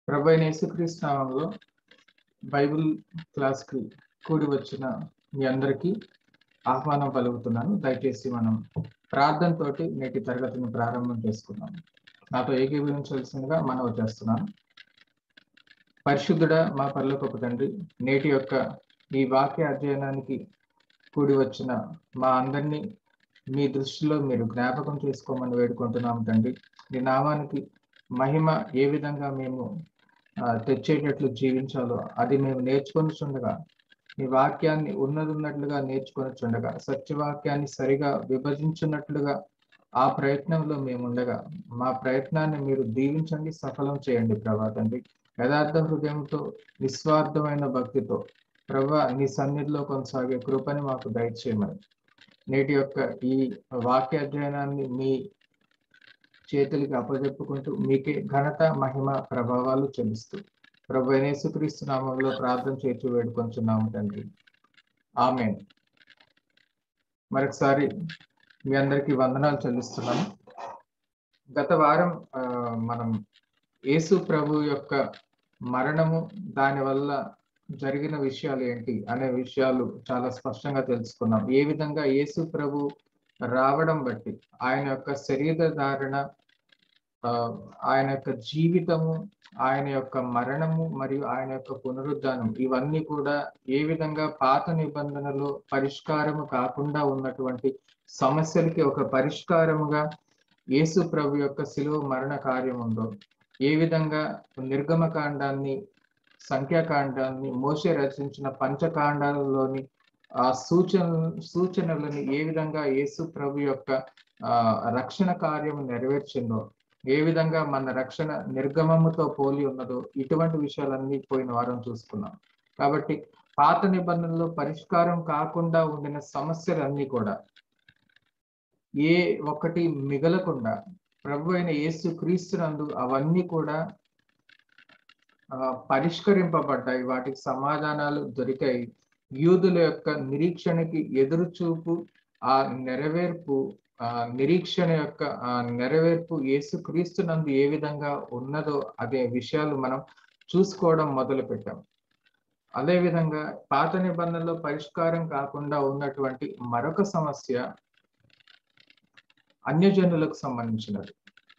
ప్రభు అయిన యేసుక్రీస్తు నామంలో బైబిల్ క్లాస్కి కూడి వచ్చిన మీ అందరికీ ఆహ్వానం పలుకుతున్నాను దయచేసి మనం ప్రార్థనతోటి నేటి తరగతిని ప్రారంభం చేసుకుందాం నాతో ఏకీభవించవలసిందిగా మనవి చేస్తున్నాను పరిశుద్ధుడ మా పర్లోకొక తండ్రి నేటి యొక్క ఈ వాక్య అధ్యయనానికి కూడి వచ్చిన మా అందరినీ మీ దృష్టిలో మీరు జ్ఞాపకం చేసుకోమని వేడుకుంటున్నాము తండ్రి నీ నామానికి మహిమ ఏ విధంగా మేము తెచ్చేటట్లు జీవించాలో అది మేము నేర్చుకొని చుండగా నీ వాక్యాన్ని ఉన్నది ఉన్నట్లుగా నేర్చుకొని చుండగా సత్యవాక్యాన్ని సరిగా విభజించినట్లుగా ఆ ప్రయత్నంలో మేము ఉండగా మా ప్రయత్నాన్ని మీరు దీవించండి సఫలం చేయండి ప్రభా తండ్రి యథార్థ హృదయంతో నిస్వార్థమైన భక్తితో ప్రభా నీ సన్నిధిలో కొనసాగే కృపని మాకు దయచేయమని నేటి యొక్క ఈ వాక్య అధ్యయనాన్ని మీ చేతులకి అప్పజెప్పుకుంటూ మీకే ఘనత మహిమ ప్రభావాలు చెల్లిస్తూ ప్రభు యేసుక్రీస్తు నామంలో ప్రార్థన చేర్చి వేడుకొంచున్నాము తండ్రి ఆమె మరొకసారి మీ అందరికీ వందనాలు చెల్లిస్తున్నాము గత వారం మనం యేసు ప్రభు యొక్క మరణము దానివల్ల జరిగిన విషయాలు ఏంటి అనే విషయాలు చాలా స్పష్టంగా తెలుసుకున్నాం ఏ విధంగా యేసు ప్రభు రావడం బట్టి ఆయన యొక్క శరీర ధారణ ఆయన యొక్క జీవితము ఆయన యొక్క మరణము మరియు ఆయన యొక్క పునరుద్ధానం ఇవన్నీ కూడా ఏ విధంగా పాత నిబంధనలో పరిష్కారము కాకుండా ఉన్నటువంటి సమస్యలకి ఒక పరిష్కారముగా యేసు ప్రభు యొక్క శిలువ మరణ కార్యం ఉందో ఏ విధంగా నిర్గమకాండాన్ని సంఖ్యాకాండాన్ని మోసే రచించిన పంచకాండాలలోని ఆ సూచన సూచనలని ఏ విధంగా యేసు ప్రభు యొక్క రక్షణ కార్యం నెరవేర్చిందో ఏ విధంగా మన రక్షణ నిర్గమముతో పోలి ఉన్నదో ఇటువంటి విషయాలన్నీ పోయిన వారం చూసుకున్నాం కాబట్టి పాత నిబంధనలో పరిష్కారం కాకుండా ఉండిన సమస్యలన్నీ కూడా ఏ ఒక్కటి మిగలకుండా ప్రభు అయిన యేసు క్రీస్తునందు అవన్నీ కూడా పరిష్కరింపబడ్డాయి వాటికి సమాధానాలు దొరికాయి యూదుల యొక్క నిరీక్షణకి ఎదురు చూపు ఆ నెరవేర్పు ఆ నిరీక్షణ యొక్క ఆ నెరవేర్పు యేసు క్రీస్తునందు ఏ విధంగా ఉన్నదో అదే విషయాలు మనం చూసుకోవడం మొదలు పెట్టాం అదేవిధంగా పాత నిబంధనలో పరిష్కారం కాకుండా ఉన్నటువంటి మరొక సమస్య అన్యజనులకు సంబంధించినది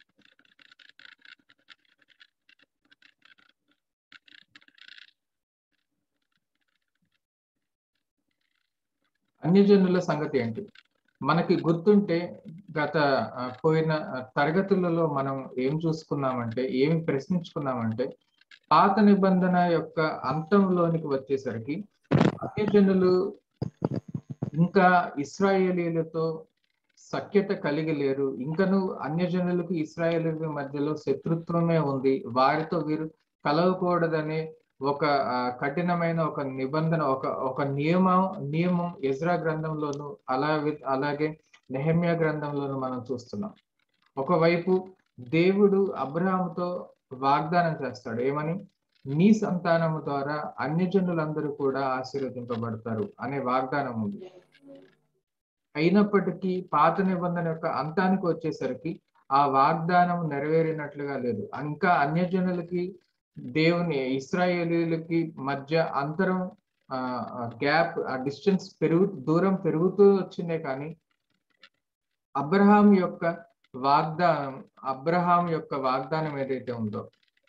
అన్యజనుల సంగతి ఏంటి మనకి గుర్తుంటే గత పోయిన తరగతులలో మనం ఏం చూసుకున్నామంటే ఏమి ప్రశ్నించుకున్నామంటే పాత నిబంధన యొక్క అంతంలోనికి వచ్చేసరికి అన్యజనులు ఇంకా ఇస్రాయేలీలతో సఖ్యత కలిగి లేరు ఇంకను అన్యజనులకు ఇస్రాయేలీల మధ్యలో శత్రుత్వమే ఉంది వారితో వీరు కలవకూడదనే ఒక కఠినమైన ఒక నిబంధన ఒక ఒక నియమం నియమం ఎజ్రా గ్రంథంలోను అలా అలాగే నెహమ్యా గ్రంథంలోను మనం చూస్తున్నాం ఒకవైపు దేవుడు అబ్రహాముతో వాగ్దానం చేస్తాడు ఏమని నీ సంతానము ద్వారా అన్యజనులందరూ కూడా ఆశీర్వదింపబడతారు అనే వాగ్దానం ఉంది అయినప్పటికీ పాత నిబంధన యొక్క అంతానికి వచ్చేసరికి ఆ వాగ్దానం నెరవేరినట్లుగా లేదు ఇంకా అన్యజనులకి దేవుని ఇస్రాయేలీలకి మధ్య అంతరం గ్యాప్ ఆ డిస్టెన్స్ పెరుగు దూరం పెరుగుతూ వచ్చిందే కానీ అబ్రహాం యొక్క వాగ్దానం అబ్రహాం యొక్క వాగ్దానం ఏదైతే ఉందో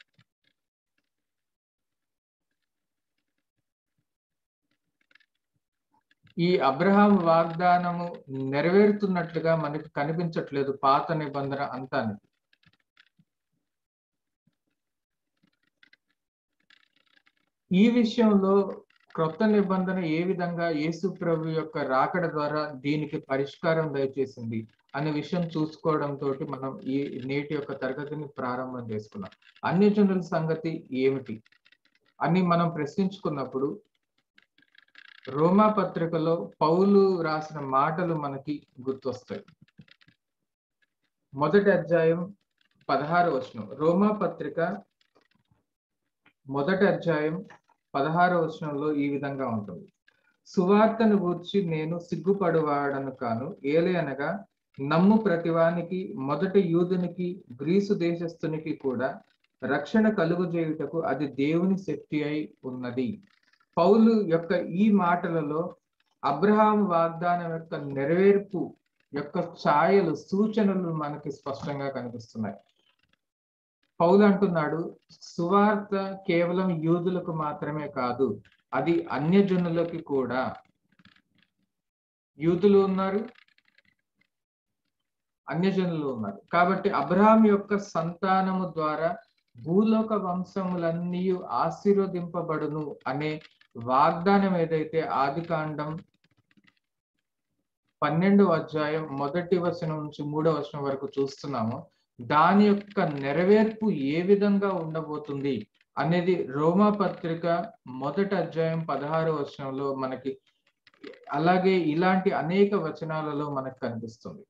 ఈ అబ్రహాం వాగ్దానము నెరవేరుతున్నట్లుగా మనకి కనిపించట్లేదు పాత నిబంధన అంతానికి ఈ విషయంలో క్రొత్త నిబంధన ఏ విధంగా యేసు ప్రభు యొక్క రాకడ ద్వారా దీనికి పరిష్కారం దయచేసింది అనే విషయం చూసుకోవడంతో మనం ఈ నేటి యొక్క తరగతిని ప్రారంభం చేసుకున్నాం అన్ని జనుల సంగతి ఏమిటి అని మనం ప్రశ్నించుకున్నప్పుడు రోమా పత్రికలో పౌలు రాసిన మాటలు మనకి గుర్తొస్తాయి మొదటి అధ్యాయం పదహారు వచనం రోమా పత్రిక మొదటి అధ్యాయం పదహారో వచనంలో ఈ విధంగా ఉంటుంది సువార్తను గూర్చి నేను సిగ్గుపడువాడను కాను ఏలే అనగా నమ్ము ప్రతివానికి మొదటి యూదునికి గ్రీసు దేశస్థునికి కూడా రక్షణ కలుగు చేయుటకు అది దేవుని శక్తి అయి ఉన్నది పౌలు యొక్క ఈ మాటలలో అబ్రహాం వాగ్దానం యొక్క నెరవేర్పు యొక్క ఛాయలు సూచనలు మనకి స్పష్టంగా కనిపిస్తున్నాయి పౌలు అంటున్నాడు సువార్త కేవలం యూదులకు మాత్రమే కాదు అది అన్యజనులకి కూడా యూదులు ఉన్నారు అన్యజనులు ఉన్నారు కాబట్టి అబ్రహాం యొక్క సంతానము ద్వారా భూలోక వంశములన్నీ ఆశీర్వదింపబడును అనే వాగ్దానం ఏదైతే ఆది కాండం పన్నెండవ అధ్యాయం మొదటి వచనం నుంచి మూడవ వచనం వరకు చూస్తున్నామో దాని యొక్క నెరవేర్పు ఏ విధంగా ఉండబోతుంది అనేది రోమా పత్రిక మొదటి అధ్యాయం పదహారు వచనంలో మనకి అలాగే ఇలాంటి అనేక వచనాలలో మనకు కనిపిస్తుంది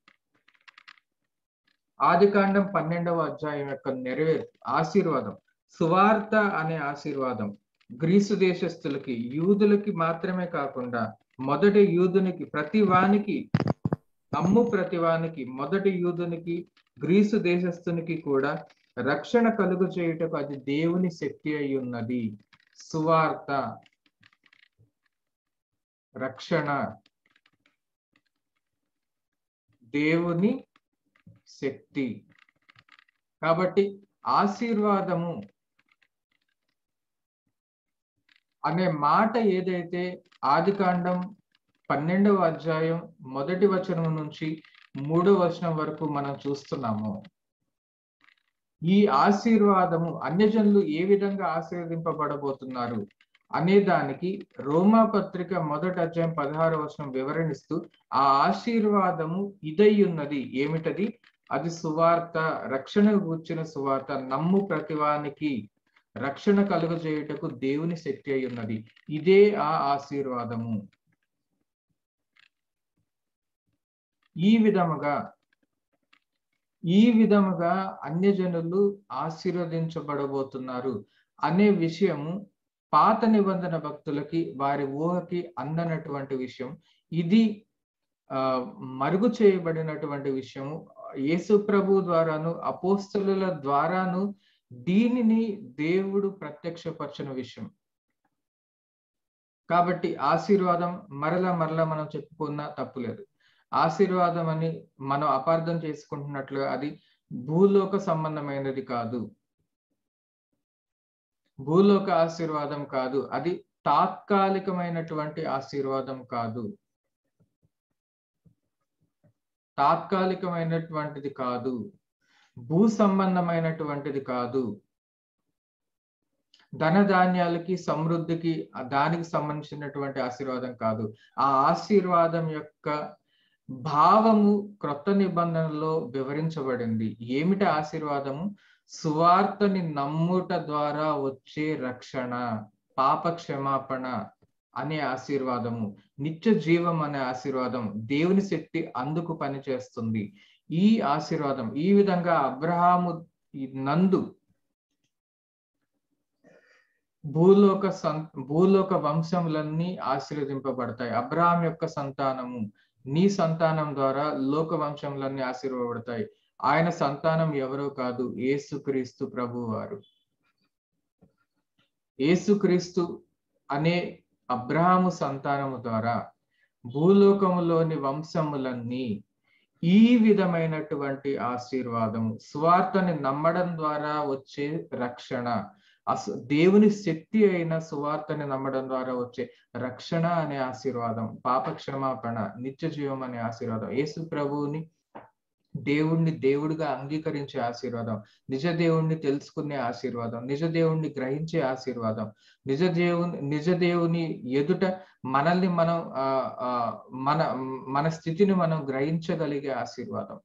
ఆది కాండం పన్నెండవ అధ్యాయం యొక్క నెరవేర్పు ఆశీర్వాదం సువార్త అనే ఆశీర్వాదం గ్రీసు దేశస్థులకి యూదులకి మాత్రమే కాకుండా మొదటి యూదునికి ప్రతి వానికి నమ్ము ప్రతి వానికి మొదటి యూదునికి గ్రీసు దేశస్థునికి కూడా రక్షణ కలుగు చేయుటకు అది దేవుని శక్తి అయి ఉన్నది సువార్త రక్షణ దేవుని శక్తి కాబట్టి ఆశీర్వాదము అనే మాట ఏదైతే ఆది కాండం పన్నెండవ అధ్యాయం మొదటి వచనం నుంచి మూడో వచనం వరకు మనం చూస్తున్నాము ఈ ఆశీర్వాదము అన్యజనులు ఏ విధంగా ఆశీర్వదింపబడబోతున్నారు అనే దానికి రోమా పత్రిక మొదటి అధ్యాయం పదహారు వచనం వివరణిస్తూ ఆ ఆశీర్వాదము ఇదై ఉన్నది ఏమిటది అది సువార్త రక్షణ కూర్చిన సువార్త నమ్ము ప్రతివానికి రక్షణ కలుగజేయుటకు దేవుని శక్తి అయి ఉన్నది ఇదే ఆ ఆశీర్వాదము ఈ విధముగా ఈ విధముగా అన్యజనులు ఆశీర్వదించబడబోతున్నారు అనే విషయము పాత నిబంధన భక్తులకి వారి ఊహకి అందనటువంటి విషయం ఇది ఆ మరుగు చేయబడినటువంటి విషయము యేసు ప్రభు ద్వారాను అపోస్తలుల ద్వారాను దీనిని దేవుడు ప్రత్యక్షపరచిన విషయం కాబట్టి ఆశీర్వాదం మరలా మరలా మనం చెప్పుకున్నా తప్పులేదు ఆశీర్వాదం అని మనం అపార్థం చేసుకుంటున్నట్లుగా అది భూలోక సంబంధమైనది కాదు భూలోక ఆశీర్వాదం కాదు అది తాత్కాలికమైనటువంటి ఆశీర్వాదం కాదు తాత్కాలికమైనటువంటిది కాదు భూ సంబంధమైనటువంటిది కాదు ధనధాన్యాలకి సమృద్ధికి దానికి సంబంధించినటువంటి ఆశీర్వాదం కాదు ఆ ఆశీర్వాదం యొక్క భావము క్రొత్త నిబంధనలో వివరించబడింది ఏమిటి ఆశీర్వాదము సువార్తని నమ్ముట ద్వారా వచ్చే రక్షణ పాప క్షమాపణ అనే ఆశీర్వాదము నిత్య జీవం అనే ఆశీర్వాదం దేవుని శక్తి అందుకు పనిచేస్తుంది ఈ ఆశీర్వాదం ఈ విధంగా అబ్రహాము నందు భూలోక సం భూలోక వంశములన్నీ ఆశీర్వదింపబడతాయి అబ్రహాం యొక్క సంతానము నీ సంతానం ద్వారా లోక వంశములన్నీ ఆశీర్వబడతాయి ఆయన సంతానం ఎవరో కాదు ఏసుక్రీస్తు ప్రభు వారు ఏసుక్రీస్తు అనే అబ్రహాము సంతానము ద్వారా భూలోకములోని వంశములన్నీ ఈ విధమైనటువంటి ఆశీర్వాదము స్వార్థని నమ్మడం ద్వారా వచ్చే రక్షణ అస దేవుని శక్తి అయిన సువార్తని నమ్మడం ద్వారా వచ్చే రక్షణ అనే ఆశీర్వాదం పాప క్షమాపణ నిత్య జీవం అనే ఆశీర్వాదం యేసు ప్రభువుని దేవుణ్ణి దేవుడిగా అంగీకరించే ఆశీర్వాదం నిజ దేవుణ్ణి తెలుసుకునే ఆశీర్వాదం నిజ దేవుణ్ణి గ్రహించే ఆశీర్వాదం నిజ దేవుని నిజ దేవుని ఎదుట మనల్ని మనం ఆ మన మన స్థితిని మనం గ్రహించగలిగే ఆశీర్వాదం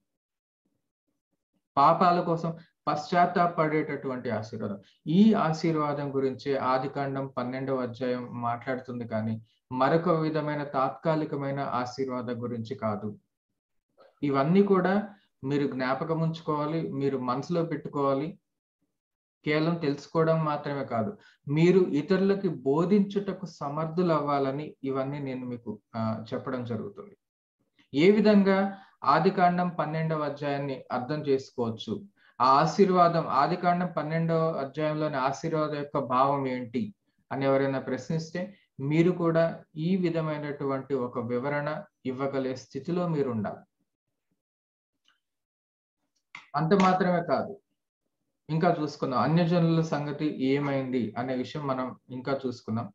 పాపాల కోసం పశ్చాత్తాపడేటటువంటి ఆశీర్వాదం ఈ ఆశీర్వాదం గురించి ఆది కాండం పన్నెండవ అధ్యాయం మాట్లాడుతుంది కానీ మరొక విధమైన తాత్కాలికమైన ఆశీర్వాదం గురించి కాదు ఇవన్నీ కూడా మీరు జ్ఞాపకం ఉంచుకోవాలి మీరు మనసులో పెట్టుకోవాలి కేవలం తెలుసుకోవడం మాత్రమే కాదు మీరు ఇతరులకి బోధించుటకు సమర్థులు అవ్వాలని ఇవన్నీ నేను మీకు చెప్పడం జరుగుతుంది ఏ విధంగా ఆది కాండం పన్నెండవ అధ్యాయాన్ని అర్థం చేసుకోవచ్చు ఆ ఆశీర్వాదం ఆది కాండం పన్నెండవ అధ్యాయంలోని ఆశీర్వాదం యొక్క భావం ఏంటి అని ఎవరైనా ప్రశ్నిస్తే మీరు కూడా ఈ విధమైనటువంటి ఒక వివరణ ఇవ్వగలే స్థితిలో మీరు ఉండాలి అంత మాత్రమే కాదు ఇంకా చూసుకుందాం అన్యజనుల సంగతి ఏమైంది అనే విషయం మనం ఇంకా చూసుకుందాం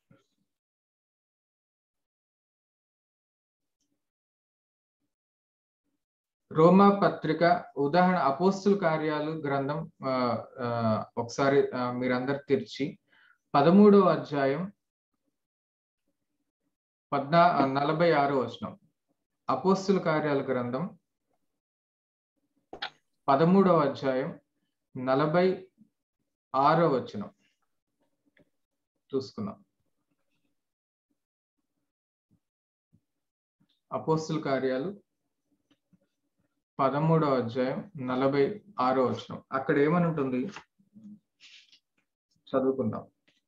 రోమా పత్రిక ఉదాహరణ అపోస్తుల కార్యాలు గ్రంథం ఒకసారి మీరందరు తెరిచి పదమూడవ అధ్యాయం పద్నా నలభై ఆరో వచనం అపోస్తుల కార్యాల గ్రంథం పదమూడవ అధ్యాయం నలభై ఆరో వచనం చూసుకున్నాం అపోస్తుల కార్యాలు పదమూడవ అధ్యాయం నలభై ఆరో వచనం అక్కడ ఏమని ఉంటుంది చదువుకుందాం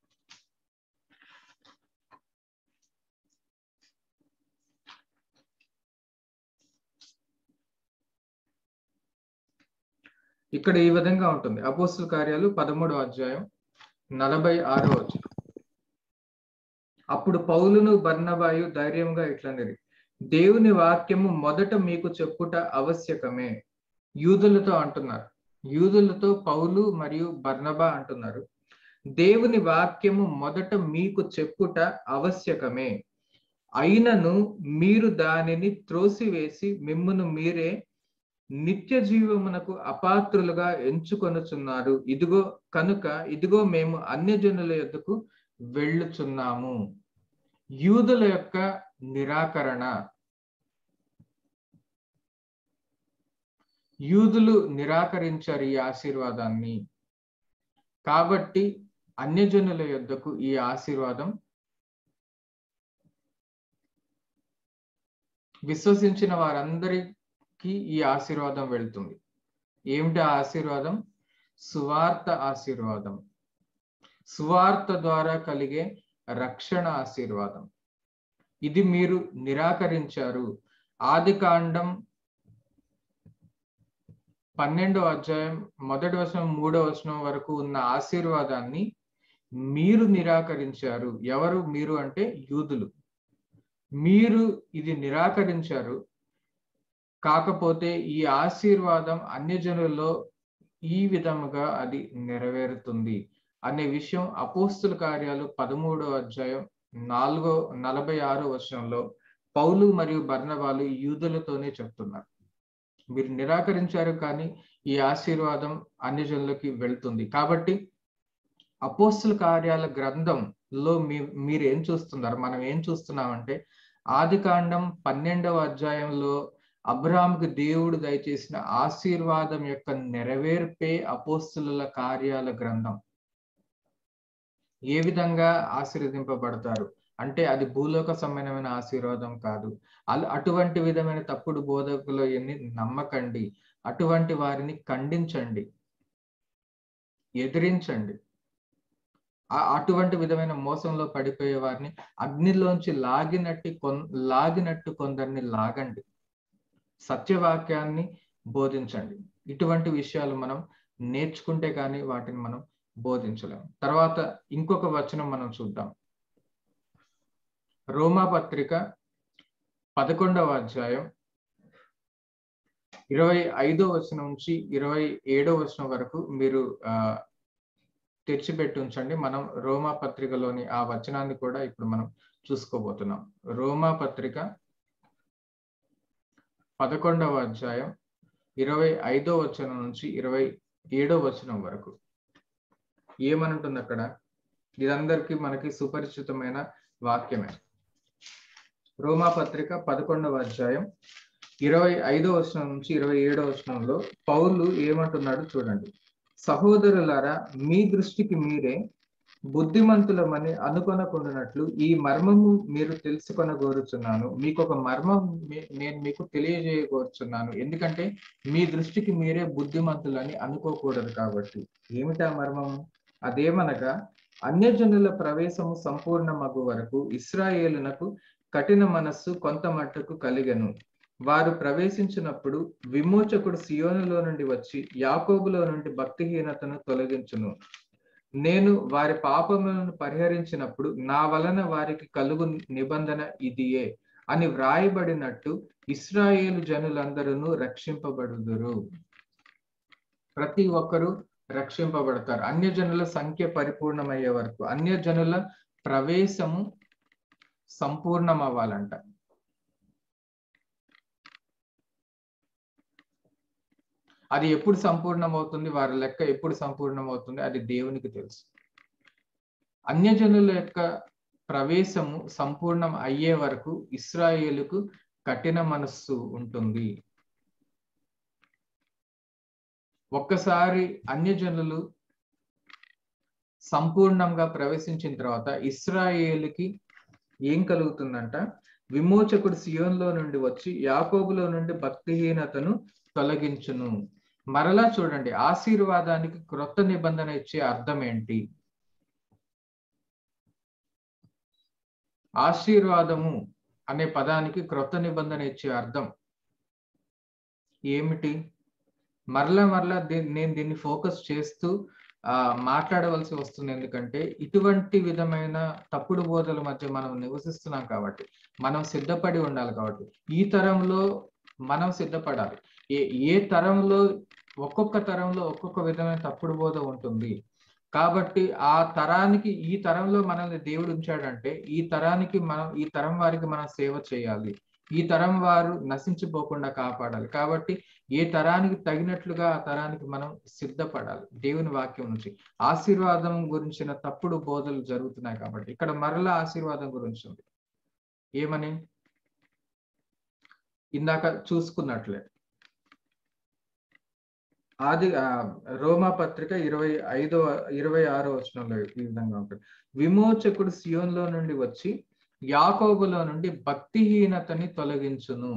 ఇక్కడ ఈ విధంగా ఉంటుంది అపోస్తుల కార్యాలు పదమూడవ అధ్యాయం నలభై ఆరో వచనం అప్పుడు పౌలును బర్ణబాయు ధైర్యంగా ఇట్లనిరి దేవుని వాక్యము మొదట మీకు చెప్పుట ఆవశ్యకమే యూదులతో అంటున్నారు యూదులతో పౌలు మరియు బర్ణబా అంటున్నారు దేవుని వాక్యము మొదట మీకు చెప్పుట ఆవశ్యకమే అయినను మీరు దానిని త్రోసివేసి మిమ్మును మీరే నిత్య జీవమునకు అపాత్రులుగా ఎంచుకొనుచున్నారు ఇదిగో కనుక ఇదిగో మేము అన్యజనుల యొద్దకు వెళ్ళుచున్నాము యూదుల యొక్క నిరాకరణ యూదులు నిరాకరించారు ఈ ఆశీర్వాదాన్ని కాబట్టి అన్యజనుల యొద్దకు ఈ ఆశీర్వాదం విశ్వసించిన వారందరికీ ఈ ఆశీర్వాదం వెళ్తుంది ఏమిటి ఆ ఆశీర్వాదం సువార్త ఆశీర్వాదం సువార్త ద్వారా కలిగే రక్షణ ఆశీర్వాదం ఇది మీరు నిరాకరించారు ఆది కాండం పన్నెండో అధ్యాయం మొదటి వచనం మూడో వచనం వరకు ఉన్న ఆశీర్వాదాన్ని మీరు నిరాకరించారు ఎవరు మీరు అంటే యూదులు మీరు ఇది నిరాకరించారు కాకపోతే ఈ ఆశీర్వాదం అన్యజనుల్లో ఈ విధముగా అది నెరవేరుతుంది అనే విషయం అపోస్తుల కార్యాలు పదమూడో అధ్యాయం నాలుగో నలభై ఆరో వర్షంలో పౌలు మరియు బర్ణవాలు యూదులతోనే చెప్తున్నారు మీరు నిరాకరించారు కానీ ఈ ఆశీర్వాదం అన్యజనులకి వెళ్తుంది కాబట్టి అపోస్తుల కార్యాల గ్రంథంలో మీ మీరు ఏం చూస్తున్నారు మనం ఏం చూస్తున్నామంటే ఆది కాండం పన్నెండవ అధ్యాయంలో అబ్రాహాంకి దేవుడు దయచేసిన ఆశీర్వాదం యొక్క నెరవేర్పే అపోస్తుల కార్యాల గ్రంథం ఏ విధంగా ఆశీర్వదింపబడతారు అంటే అది భూలోక సంబంధమైన ఆశీర్వాదం కాదు అటువంటి విధమైన తప్పుడు బోధకులు ఎన్ని నమ్మకండి అటువంటి వారిని ఖండించండి ఎదిరించండి అటువంటి విధమైన మోసంలో పడిపోయే వారిని అగ్నిలోంచి లాగినట్టు కొన్ లాగినట్టు కొందరిని లాగండి సత్యవాక్యాన్ని బోధించండి ఇటువంటి విషయాలు మనం నేర్చుకుంటే కానీ వాటిని మనం బోధించలేము తర్వాత ఇంకొక వచనం మనం చూద్దాం రోమా పత్రిక పదకొండవ అధ్యాయం ఇరవై ఐదో వచనం నుంచి ఇరవై ఏడో వచనం వరకు మీరు ఆ తెచ్చిపెట్టి ఉంచండి మనం రోమా పత్రికలోని ఆ వచనాన్ని కూడా ఇప్పుడు మనం చూసుకోబోతున్నాం రోమా పత్రిక పదకొండవ అధ్యాయం ఇరవై ఐదో వచనం నుంచి ఇరవై ఏడో వచనం వరకు ఏమనుంటుంది అక్కడ ఇదందరికీ మనకి సుపరిచితమైన వాక్యమే రోమా పత్రిక పదకొండవ అధ్యాయం ఇరవై ఐదో వచనం నుంచి ఇరవై ఏడో వచనంలో పౌలు ఏమంటున్నాడు చూడండి సహోదరులారా మీ దృష్టికి మీరే బుద్ధిమంతులమని అనుకొనకుండానట్లు ఈ మర్మము మీరు తెలుసుకొనగోరుచున్నాను మీకు ఒక మర్మం నేను మీకు తెలియజేయగోరుచున్నాను ఎందుకంటే మీ దృష్టికి మీరే బుద్ధిమంతులని అనుకోకూడదు కాబట్టి ఏమిటా మర్మము అదేమనగా అన్యజనుల ప్రవేశము సంపూర్ణ మగు వరకు ఇస్రాయేలునకు కఠిన మనస్సు కొంత మట్టుకు కలిగను వారు ప్రవేశించినప్పుడు విమోచకుడు సియోనులో నుండి వచ్చి యాకోబులో నుండి భక్తిహీనతను తొలగించును నేను వారి పాపములను పరిహరించినప్పుడు నా వలన వారికి కలుగు నిబంధన ఇదియే అని వ్రాయబడినట్టు ఇస్రాయేలు జనులందరూ రక్షింపబడుదురు ప్రతి ఒక్కరూ రక్షింపబడతారు అన్యజనుల సంఖ్య పరిపూర్ణమయ్యే వరకు అన్యజనుల ప్రవేశము సంపూర్ణం అవ్వాలంట అది ఎప్పుడు సంపూర్ణం అవుతుంది వారి లెక్క ఎప్పుడు సంపూర్ణం అవుతుంది అది దేవునికి తెలుసు అన్యజనుల యొక్క ప్రవేశము సంపూర్ణం అయ్యే వరకు ఇస్రాయేలుకు కఠిన మనస్సు ఉంటుంది ఒక్కసారి అన్యజనులు సంపూర్ణంగా ప్రవేశించిన తర్వాత ఇస్రాయేలుకి ఏం కలుగుతుందంట విమోచకుడు సియోన్లో నుండి వచ్చి యాకోబులో నుండి భక్తిహీనతను తొలగించును మరలా చూడండి ఆశీర్వాదానికి క్రొత్త నిబంధన ఇచ్చే అర్థం ఏంటి ఆశీర్వాదము అనే పదానికి క్రొత్త నిబంధన ఇచ్చే అర్థం ఏమిటి మరలా మరలా నేను దీన్ని ఫోకస్ చేస్తూ ఆ మాట్లాడవలసి వస్తుంది ఎందుకంటే ఇటువంటి విధమైన తప్పుడు బోధల మధ్య మనం నివసిస్తున్నాం కాబట్టి మనం సిద్ధపడి ఉండాలి కాబట్టి ఈ తరంలో మనం సిద్ధపడాలి ఏ ఏ తరంలో ఒక్కొక్క తరంలో ఒక్కొక్క విధమైన తప్పుడు బోధ ఉంటుంది కాబట్టి ఆ తరానికి ఈ తరంలో మనల్ని దేవుడు ఉంచాడంటే ఈ తరానికి మనం ఈ తరం వారికి మనం సేవ చేయాలి ఈ తరం వారు నశించిపోకుండా కాపాడాలి కాబట్టి ఏ తరానికి తగినట్లుగా ఆ తరానికి మనం సిద్ధపడాలి దేవుని వాక్యం నుంచి ఆశీర్వాదం గురించిన తప్పుడు బోధలు జరుగుతున్నాయి కాబట్టి ఇక్కడ మరలా ఆశీర్వాదం గురించి ఉంది ఏమని ఇందాక చూసుకున్నట్లే ఆది రోమా పత్రిక ఇరవై ఐదో ఇరవై ఆరో వచనంలో ఈ విధంగా ఉంటుంది విమోచకుడు సియోన్లో నుండి వచ్చి యాకోబులో నుండి భక్తిహీనతని తొలగించును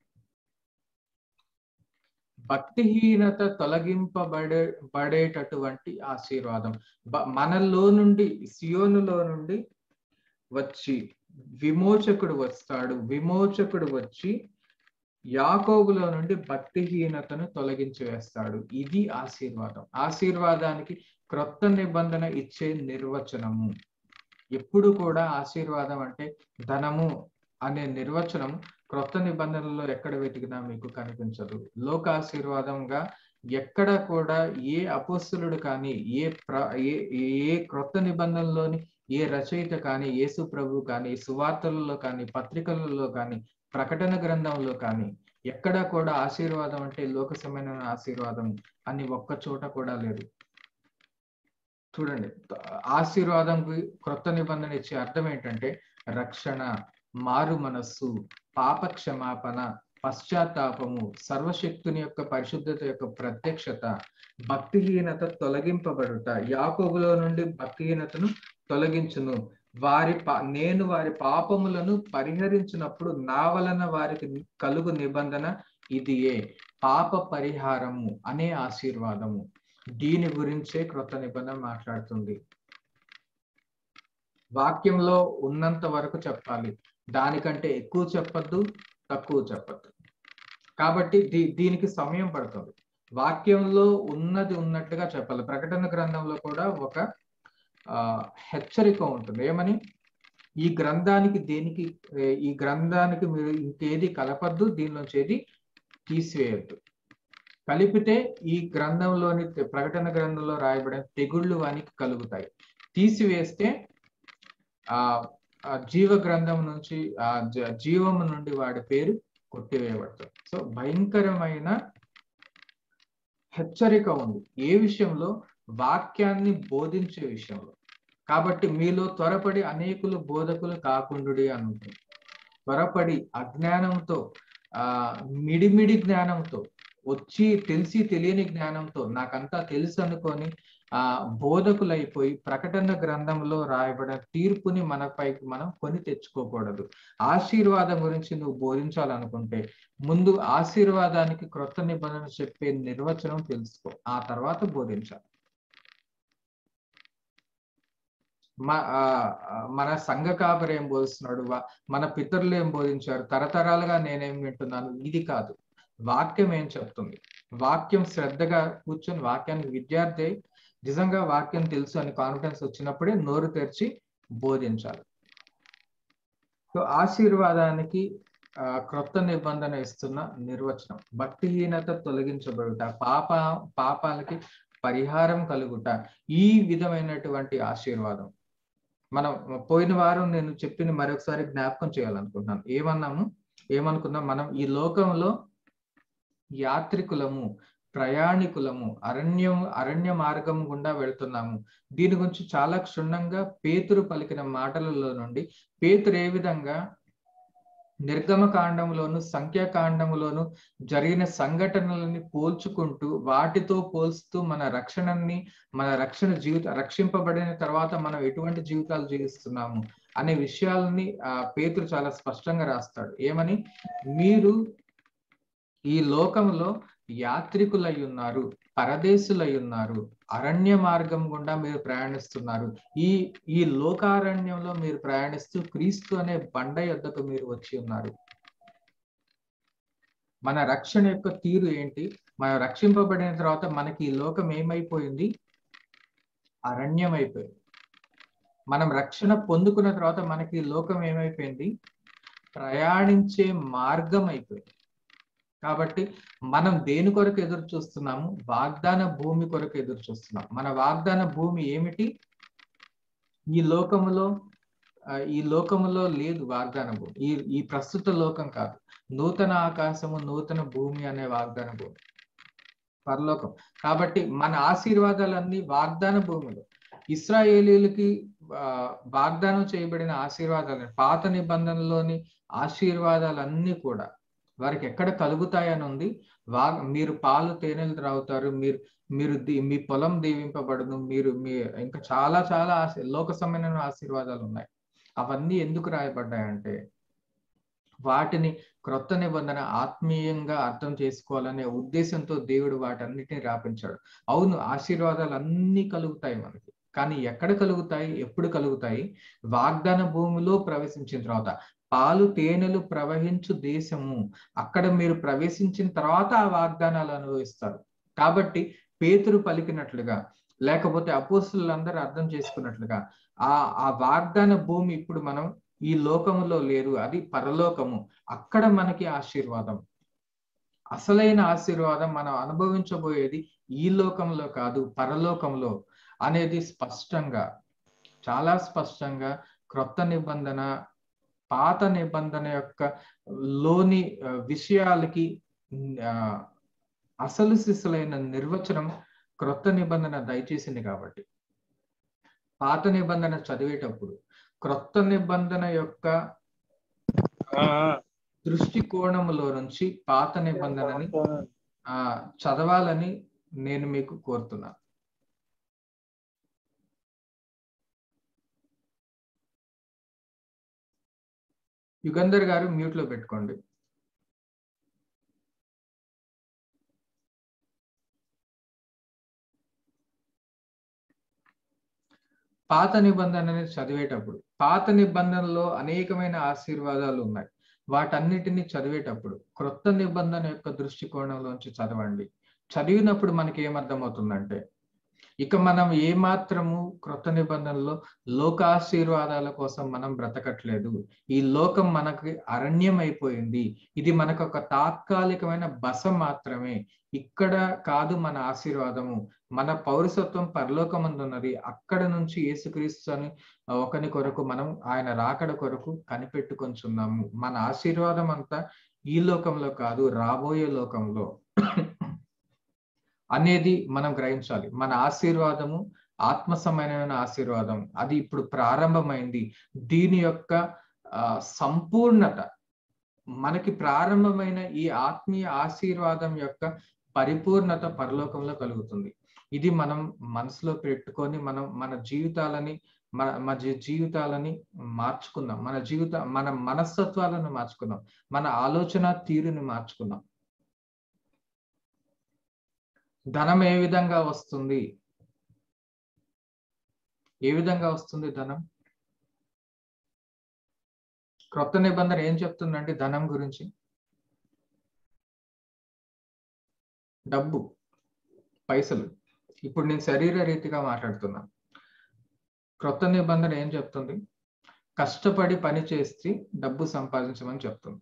భక్తిహీనత తొలగింపబడే పడేటటువంటి ఆశీర్వాదం మనలో నుండి సియోనులో నుండి వచ్చి విమోచకుడు వస్తాడు విమోచకుడు వచ్చి యాకోబులో నుండి భక్తిహీనతను తొలగించి వేస్తాడు ఇది ఆశీర్వాదం ఆశీర్వాదానికి క్రొత్త నిబంధన ఇచ్చే నిర్వచనము ఎప్పుడు కూడా ఆశీర్వాదం అంటే ధనము అనే నిర్వచనం క్రొత్త నిబంధనలో ఎక్కడ వెతికినా మీకు కనిపించదు లోక ఆశీర్వాదంగా ఎక్కడ కూడా ఏ అపోస్తులుడు కానీ ఏ ప్ర ఏ ఏ క్రొత్త నిబంధనలోని ఏ రచయిత కానీ యేసు ప్రభు కానీ సువార్తలలో కానీ పత్రికలలో కానీ ప్రకటన గ్రంథంలో కానీ ఎక్కడ కూడా ఆశీర్వాదం అంటే లోక సంబంధమైన ఆశీర్వాదం అని ఒక్క చోట కూడా లేదు చూడండి ఆశీర్వాదంకి క్రొత్త నిబంధన ఇచ్చే అర్థం ఏంటంటే రక్షణ మారు మనస్సు పాప క్షమాపణ పశ్చాత్తాపము సర్వశక్తుని యొక్క పరిశుద్ధత యొక్క ప్రత్యక్షత భక్తిహీనత తొలగింపబడుట యాకోబులో నుండి భక్తిహీనతను తొలగించును వారి పా నేను వారి పాపములను పరిహరించినప్పుడు నా వలన వారికి కలుగు నిబంధన ఇదియే పాప పరిహారము అనే ఆశీర్వాదము దీని గురించే క్రొత్త నిబంధన మాట్లాడుతుంది వాక్యంలో ఉన్నంత వరకు చెప్పాలి దానికంటే ఎక్కువ చెప్పద్దు తక్కువ చెప్పద్దు కాబట్టి దీ దీనికి సమయం పడుతుంది వాక్యంలో ఉన్నది ఉన్నట్టుగా చెప్పాలి ప్రకటన గ్రంథంలో కూడా ఒక ఆ హెచ్చరిక ఉంటుంది ఏమని ఈ గ్రంథానికి దేనికి ఈ గ్రంథానికి మీరు ఇంకేది కలపద్దు దీనిలోంచి ఏది తీసివేయద్దు కలిపితే ఈ గ్రంథంలోని ప్రకటన గ్రంథంలో రాయబడిన తెగుళ్ళు వానికి కలుగుతాయి తీసివేస్తే ఆ జీవ గ్రంథం నుంచి ఆ జీవము నుండి వాడి పేరు కొట్టివేయబడుతుంది సో భయంకరమైన హెచ్చరిక ఉంది ఏ విషయంలో వాక్యాన్ని బోధించే విషయంలో కాబట్టి మీలో త్వరపడి అనేకులు బోధకులు కాకుండుడి అని ఉంటుంది త్వరపడి అజ్ఞానంతో ఆ మిడిమిడి జ్ఞానంతో వచ్చి తెలిసి తెలియని జ్ఞానంతో నాకంతా తెలుసు అనుకొని ఆ బోధకులైపోయి ప్రకటన గ్రంథంలో రాయబడిన తీర్పుని మనపైకి మనం కొని తెచ్చుకోకూడదు ఆశీర్వాదం గురించి నువ్వు బోధించాలనుకుంటే ముందు ఆశీర్వాదానికి క్రొత్త నిబంధన చెప్పే నిర్వచనం తెలుసుకో ఆ తర్వాత బోధించాలి మన సంఘ కాపరి ఏం బోధిస్తున్నాడు మన పితరులు ఏం బోధించారు తరతరాలుగా నేనేం వింటున్నాను ఇది కాదు వాక్యం ఏం చెప్తుంది వాక్యం శ్రద్ధగా కూర్చొని వాక్యానికి విద్యార్థి నిజంగా వాక్యం తెలుసు అని కాన్ఫిడెన్స్ వచ్చినప్పుడే నోరు తెరిచి బోధించాలి సో ఆశీర్వాదానికి క్రొత్త నిబంధన ఇస్తున్న నిర్వచనం భక్తిహీనత తొలగించబడుట పాప పాపాలకి పరిహారం కలుగుట ఈ విధమైనటువంటి ఆశీర్వాదం మనం పోయిన వారం నేను చెప్పిన మరొకసారి జ్ఞాపకం చేయాలనుకుంటున్నాను ఏమన్నాము ఏమనుకున్నాం మనం ఈ లోకంలో యాత్రికులము ప్రయాణికులము అరణ్యం అరణ్య మార్గం గుండా వెళ్తున్నాము దీని గురించి చాలా క్షుణ్ణంగా పేతురు పలికిన మాటలలో నుండి పేతురు ఏ విధంగా నిర్గమ కాండంలోను సంఖ్యాకాండంలోను జరిగిన సంఘటనలని పోల్చుకుంటూ వాటితో పోల్చుతూ మన రక్షణని మన రక్షణ జీవిత రక్షింపబడిన తర్వాత మనం ఎటువంటి జీవితాలు జీవిస్తున్నాము అనే విషయాలని ఆ పేతురు చాలా స్పష్టంగా రాస్తాడు ఏమని మీరు ఈ లోకంలో యాత్రికులై ఉన్నారు పరదేశులై ఉన్నారు అరణ్య మార్గం గుండా మీరు ప్రయాణిస్తున్నారు ఈ ఈ లోకారణ్యంలో మీరు ప్రయాణిస్తూ క్రీస్తు అనే బండ యొద్దకు మీరు వచ్చి ఉన్నారు మన రక్షణ యొక్క తీరు ఏంటి మనం రక్షింపబడిన తర్వాత మనకి ఈ లోకం ఏమైపోయింది అరణ్యం అయిపోయింది మనం రక్షణ పొందుకున్న తర్వాత మనకి ఈ లోకం ఏమైపోయింది ప్రయాణించే మార్గం అయిపోయింది కాబట్టి మనం దేని కొరకు ఎదురు చూస్తున్నాము వాగ్దాన భూమి కొరకు ఎదురు చూస్తున్నాం మన వాగ్దాన భూమి ఏమిటి ఈ లోకములో ఈ లోకములో లేదు వాగ్దాన భూమి ఈ ఈ ప్రస్తుత లోకం కాదు నూతన ఆకాశము నూతన భూమి అనే వాగ్దాన భూమి పరలోకం కాబట్టి మన ఆశీర్వాదాలన్నీ వాగ్దాన భూమిలో ఇస్రాయేలీలకి వాగ్దానం చేయబడిన ఆశీర్వాదాలు పాత నిబంధనలోని ఆశీర్వాదాలన్నీ కూడా వారికి ఎక్కడ కలుగుతాయని ఉంది వా మీరు పాలు తేనెలు త్రాగుతారు మీరు మీరు మీ పొలం దీవింపబడును మీరు మీ ఇంకా చాలా చాలా ఆశ లోక సంబంధమైన ఆశీర్వాదాలు ఉన్నాయి అవన్నీ ఎందుకు రాయబడ్డాయంటే వాటిని క్రొత్త నిబంధన ఆత్మీయంగా అర్థం చేసుకోవాలనే ఉద్దేశంతో దేవుడు వాటన్నిటిని రాపించాడు అవును ఆశీర్వాదాలు అన్నీ కలుగుతాయి మనకి కానీ ఎక్కడ కలుగుతాయి ఎప్పుడు కలుగుతాయి వాగ్దాన భూమిలో ప్రవేశించిన తర్వాత పాలు తేనెలు ప్రవహించు దేశము అక్కడ మీరు ప్రవేశించిన తర్వాత ఆ వాగ్దానాలు అనుభవిస్తారు కాబట్టి పేతురు పలికినట్లుగా లేకపోతే అపోస్తులందరూ అర్థం చేసుకున్నట్లుగా ఆ ఆ వాగ్దాన భూమి ఇప్పుడు మనం ఈ లోకములో లేరు అది పరలోకము అక్కడ మనకి ఆశీర్వాదం అసలైన ఆశీర్వాదం మనం అనుభవించబోయేది ఈ లోకంలో కాదు పరలోకంలో అనేది స్పష్టంగా చాలా స్పష్టంగా క్రొత్త నిబంధన పాత నిబంధన యొక్క లోని విషయాలకి అసలు సిసలైన నిర్వచనం క్రొత్త నిబంధన దయచేసింది కాబట్టి పాత నిబంధన చదివేటప్పుడు క్రొత్త నిబంధన యొక్క దృష్టికోణములో నుంచి పాత నిబంధనని ఆ చదవాలని నేను మీకు కోరుతున్నాను యుగంధర్ గారు మ్యూట్ లో పెట్టుకోండి పాత నిబంధనని చదివేటప్పుడు పాత నిబంధనలో అనేకమైన ఆశీర్వాదాలు ఉన్నాయి వాటన్నిటిని చదివేటప్పుడు క్రొత్త నిబంధన యొక్క దృష్టికోణంలోంచి చదవండి చదివినప్పుడు మనకి ఏమర్థమవుతుందంటే ఇక మనం ఏమాత్రము క్రొత్త నిబంధనలో లోకాశీర్వాదాల కోసం మనం బ్రతకట్లేదు ఈ లోకం మనకి అరణ్యం అయిపోయింది ఇది మనకు ఒక తాత్కాలికమైన బస మాత్రమే ఇక్కడ కాదు మన ఆశీర్వాదము మన పౌరసత్వం పరలోకమందున్నది అక్కడ నుంచి యేసుక్రీస్తు అని ఒకని కొరకు మనం ఆయన రాకడ కొరకు కనిపెట్టుకొంచున్నాము మన ఆశీర్వాదం అంతా ఈ లోకంలో కాదు రాబోయే లోకంలో అనేది మనం గ్రహించాలి మన ఆశీర్వాదము ఆత్మ సమానమైన ఆశీర్వాదం అది ఇప్పుడు ప్రారంభమైంది దీని యొక్క సంపూర్ణత మనకి ప్రారంభమైన ఈ ఆత్మీయ ఆశీర్వాదం యొక్క పరిపూర్ణత పరలోకంలో కలుగుతుంది ఇది మనం మనసులో పెట్టుకొని మనం మన జీవితాలని మన మన జీవితాలని మార్చుకుందాం మన జీవిత మన మనస్తత్వాలను మార్చుకుందాం మన ఆలోచన తీరుని మార్చుకుందాం ధనం ఏ విధంగా వస్తుంది ఏ విధంగా వస్తుంది ధనం క్రొత్త నిబంధన ఏం చెప్తుందండి ధనం గురించి డబ్బు పైసలు ఇప్పుడు నేను శరీర రీతిగా మాట్లాడుతున్నా క్రొత్త నిబంధన ఏం చెప్తుంది కష్టపడి పని చేసి డబ్బు సంపాదించమని చెప్తుంది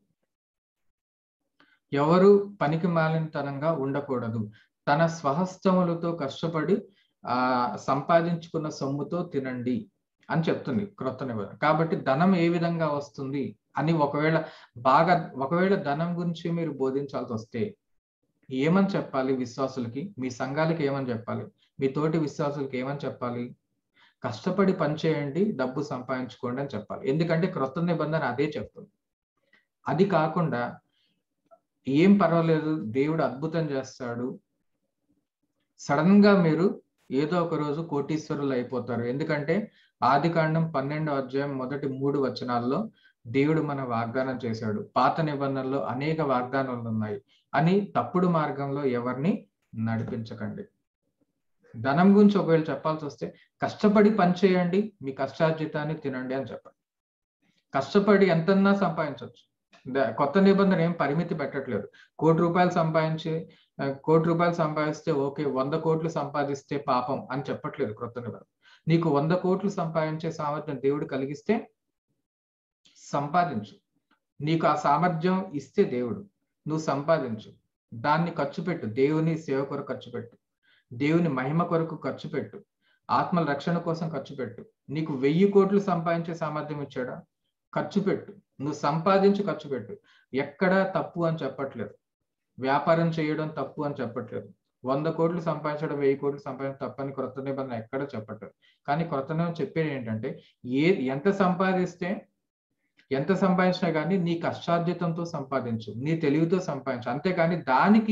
ఎవరు పనికి మాలినతనంగా ఉండకూడదు తన స్వహస్తములతో కష్టపడి ఆ సంపాదించుకున్న సొమ్ముతో తినండి అని చెప్తుంది క్రొత్త నిబంధన కాబట్టి ధనం ఏ విధంగా వస్తుంది అని ఒకవేళ బాగా ఒకవేళ ధనం గురించి మీరు బోధించాల్సి వస్తే ఏమని చెప్పాలి విశ్వాసులకి మీ సంఘాలకి ఏమని చెప్పాలి మీ తోటి విశ్వాసులకి ఏమని చెప్పాలి కష్టపడి పని చేయండి డబ్బు సంపాదించుకోండి అని చెప్పాలి ఎందుకంటే క్రొత్త నిబంధన అదే చెప్తుంది అది కాకుండా ఏం పర్వాలేదు దేవుడు అద్భుతం చేస్తాడు సడన్ గా మీరు ఏదో ఒక రోజు కోటీశ్వరులు అయిపోతారు ఎందుకంటే ఆది కాండం పన్నెండో అధ్యాయం మొదటి మూడు వచనాల్లో దేవుడు మన వాగ్దానం చేశాడు పాత నిబంధనలో అనేక వాగ్దానాలు ఉన్నాయి అని తప్పుడు మార్గంలో ఎవరిని నడిపించకండి ధనం గురించి ఒకవేళ చెప్పాల్సి వస్తే కష్టపడి పని చేయండి మీ కష్టార్జితాన్ని తినండి అని చెప్పండి కష్టపడి ఎంతన్నా సంపాదించవచ్చు కొత్త నిబంధన ఏం పరిమితి పెట్టట్లేదు కోటి రూపాయలు సంపాదించి కోటి రూపాయలు సంపాదిస్తే ఓకే వంద కోట్లు సంపాదిస్తే పాపం అని చెప్పట్లేదు కొత్త నిబంధన నీకు వంద కోట్లు సంపాదించే సామర్థ్యం దేవుడు కలిగిస్తే సంపాదించు నీకు ఆ సామర్థ్యం ఇస్తే దేవుడు నువ్వు సంపాదించు దాన్ని ఖర్చు పెట్టు దేవుని సేవ కొరకు ఖర్చు పెట్టు దేవుని మహిమ కొరకు ఖర్చు పెట్టు ఆత్మల రక్షణ కోసం ఖర్చు పెట్టు నీకు వెయ్యి కోట్లు సంపాదించే సామర్థ్యం ఇచ్చాడా ఖర్చు పెట్టు నువ్వు సంపాదించి ఖర్చు పెట్టు ఎక్కడా తప్పు అని చెప్పట్లేదు వ్యాపారం చేయడం తప్పు అని చెప్పట్లేదు వంద కోట్లు సంపాదించడం వెయ్యి కోట్లు సంపాదించడం తప్పని క్రొత్త నిబంధన ఎక్కడ చెప్పట్లేదు కానీ క్రొత్త నిబంధన చెప్పేది ఏంటంటే ఏ ఎంత సంపాదిస్తే ఎంత సంపాదించినా కానీ నీ కష్టార్జితంతో సంపాదించు నీ తెలివితో సంపాదించు అంతేకాని దానికి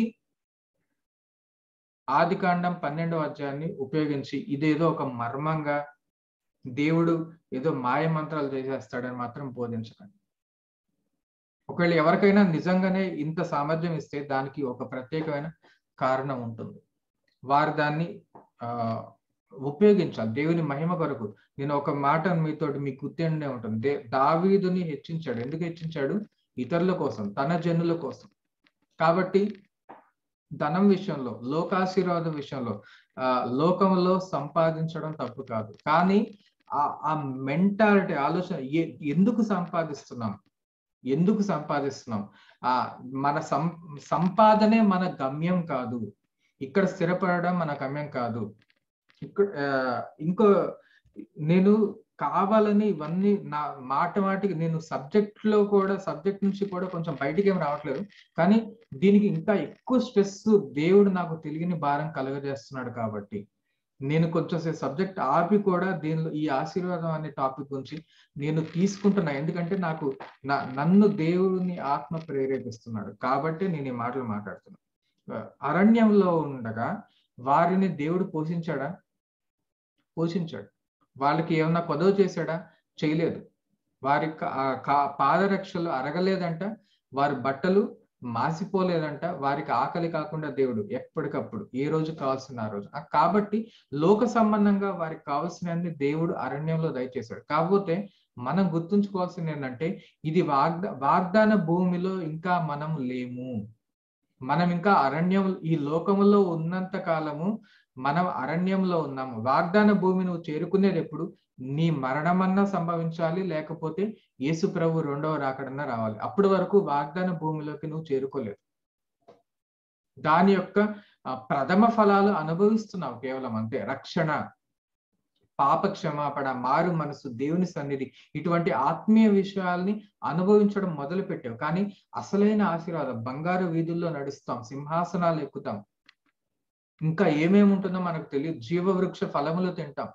ఆది కాండం పన్నెండవ అధ్యాయాన్ని ఉపయోగించి ఇదేదో ఒక మర్మంగా దేవుడు ఏదో మాయ మంత్రాలు చేసేస్తాడని మాత్రం బోధించకండి ఒకవేళ ఎవరికైనా నిజంగానే ఇంత సామర్థ్యం ఇస్తే దానికి ఒక ప్రత్యేకమైన కారణం ఉంటుంది వారు దాన్ని ఆ ఉపయోగించాలి దేవుని మహిమ కొరకు నేను ఒక మాట మీతో మీకు గుర్తుండే ఉంటుంది దే దావీదుని హెచ్చించాడు ఎందుకు హెచ్చించాడు ఇతరుల కోసం తన జనుల కోసం కాబట్టి ధనం విషయంలో లోకాశీర్వాదం విషయంలో ఆ లోకంలో సంపాదించడం తప్పు కాదు కానీ ఆ మెంటాలిటీ ఆలోచన ఎందుకు సంపాదిస్తున్నాం ఎందుకు సంపాదిస్తున్నాం ఆ మన సం సంపాదనే మన గమ్యం కాదు ఇక్కడ స్థిరపడడం మన గమ్యం కాదు ఇక్కడ ఇంకో నేను కావాలని ఇవన్నీ నా మాట మాటికి నేను సబ్జెక్ట్ లో కూడా సబ్జెక్ట్ నుంచి కూడా కొంచెం బయటికి ఏం రావట్లేదు కానీ దీనికి ఇంకా ఎక్కువ స్ట్రెస్ దేవుడు నాకు తెలియని భారం కలుగజేస్తున్నాడు కాబట్టి నేను కొంచెం సబ్జెక్ట్ ఆపి కూడా దీనిలో ఈ ఆశీర్వాదం అనే టాపిక్ గురించి నేను తీసుకుంటున్నా ఎందుకంటే నాకు నా నన్ను దేవుడిని ఆత్మ ప్రేరేపిస్తున్నాడు కాబట్టి నేను ఈ మాటలు మాట్లాడుతున్నాను అరణ్యంలో ఉండగా వారిని దేవుడు పోషించాడా పోషించాడు వాళ్ళకి ఏమన్నా కొదవ చేశాడా చేయలేదు వారి పాదరక్షలు అరగలేదంట వారి బట్టలు మాసిపోలేదంట వారికి ఆకలి కాకుండా దేవుడు ఎప్పటికప్పుడు ఏ రోజు కావాల్సిన ఆ రోజు కాబట్టి లోక సంబంధంగా వారికి కావాల్సినన్ని దేవుడు అరణ్యంలో దయచేశాడు కాకపోతే మనం గుర్తుంచుకోవాల్సింది ఏంటంటే ఇది వాగ్దా వాగ్దాన భూమిలో ఇంకా మనం లేము మనం ఇంకా అరణ్యం ఈ లోకములో ఉన్నంత కాలము మనం అరణ్యంలో ఉన్నాము వాగ్దాన భూమి నువ్వు చేరుకునేది ఎప్పుడు నీ మరణమన్నా సంభవించాలి లేకపోతే యేసు ప్రభు రెండవ రాకడన్నా రావాలి అప్పటి వరకు వాగ్దాన భూమిలోకి నువ్వు చేరుకోలేదు దాని యొక్క ప్రథమ ఫలాలు అనుభవిస్తున్నావు కేవలం అంతే రక్షణ పాప క్షమాపణ మారు మనసు దేవుని సన్నిధి ఇటువంటి ఆత్మీయ విషయాల్ని అనుభవించడం మొదలు పెట్టావు కానీ అసలైన ఆశీర్వాదం బంగారు వీధుల్లో నడుస్తాం సింహాసనాలు ఎక్కుతాం ఇంకా ఏమేమి ఉంటుందో మనకు తెలియదు జీవవృక్ష ఫలములు తింటాం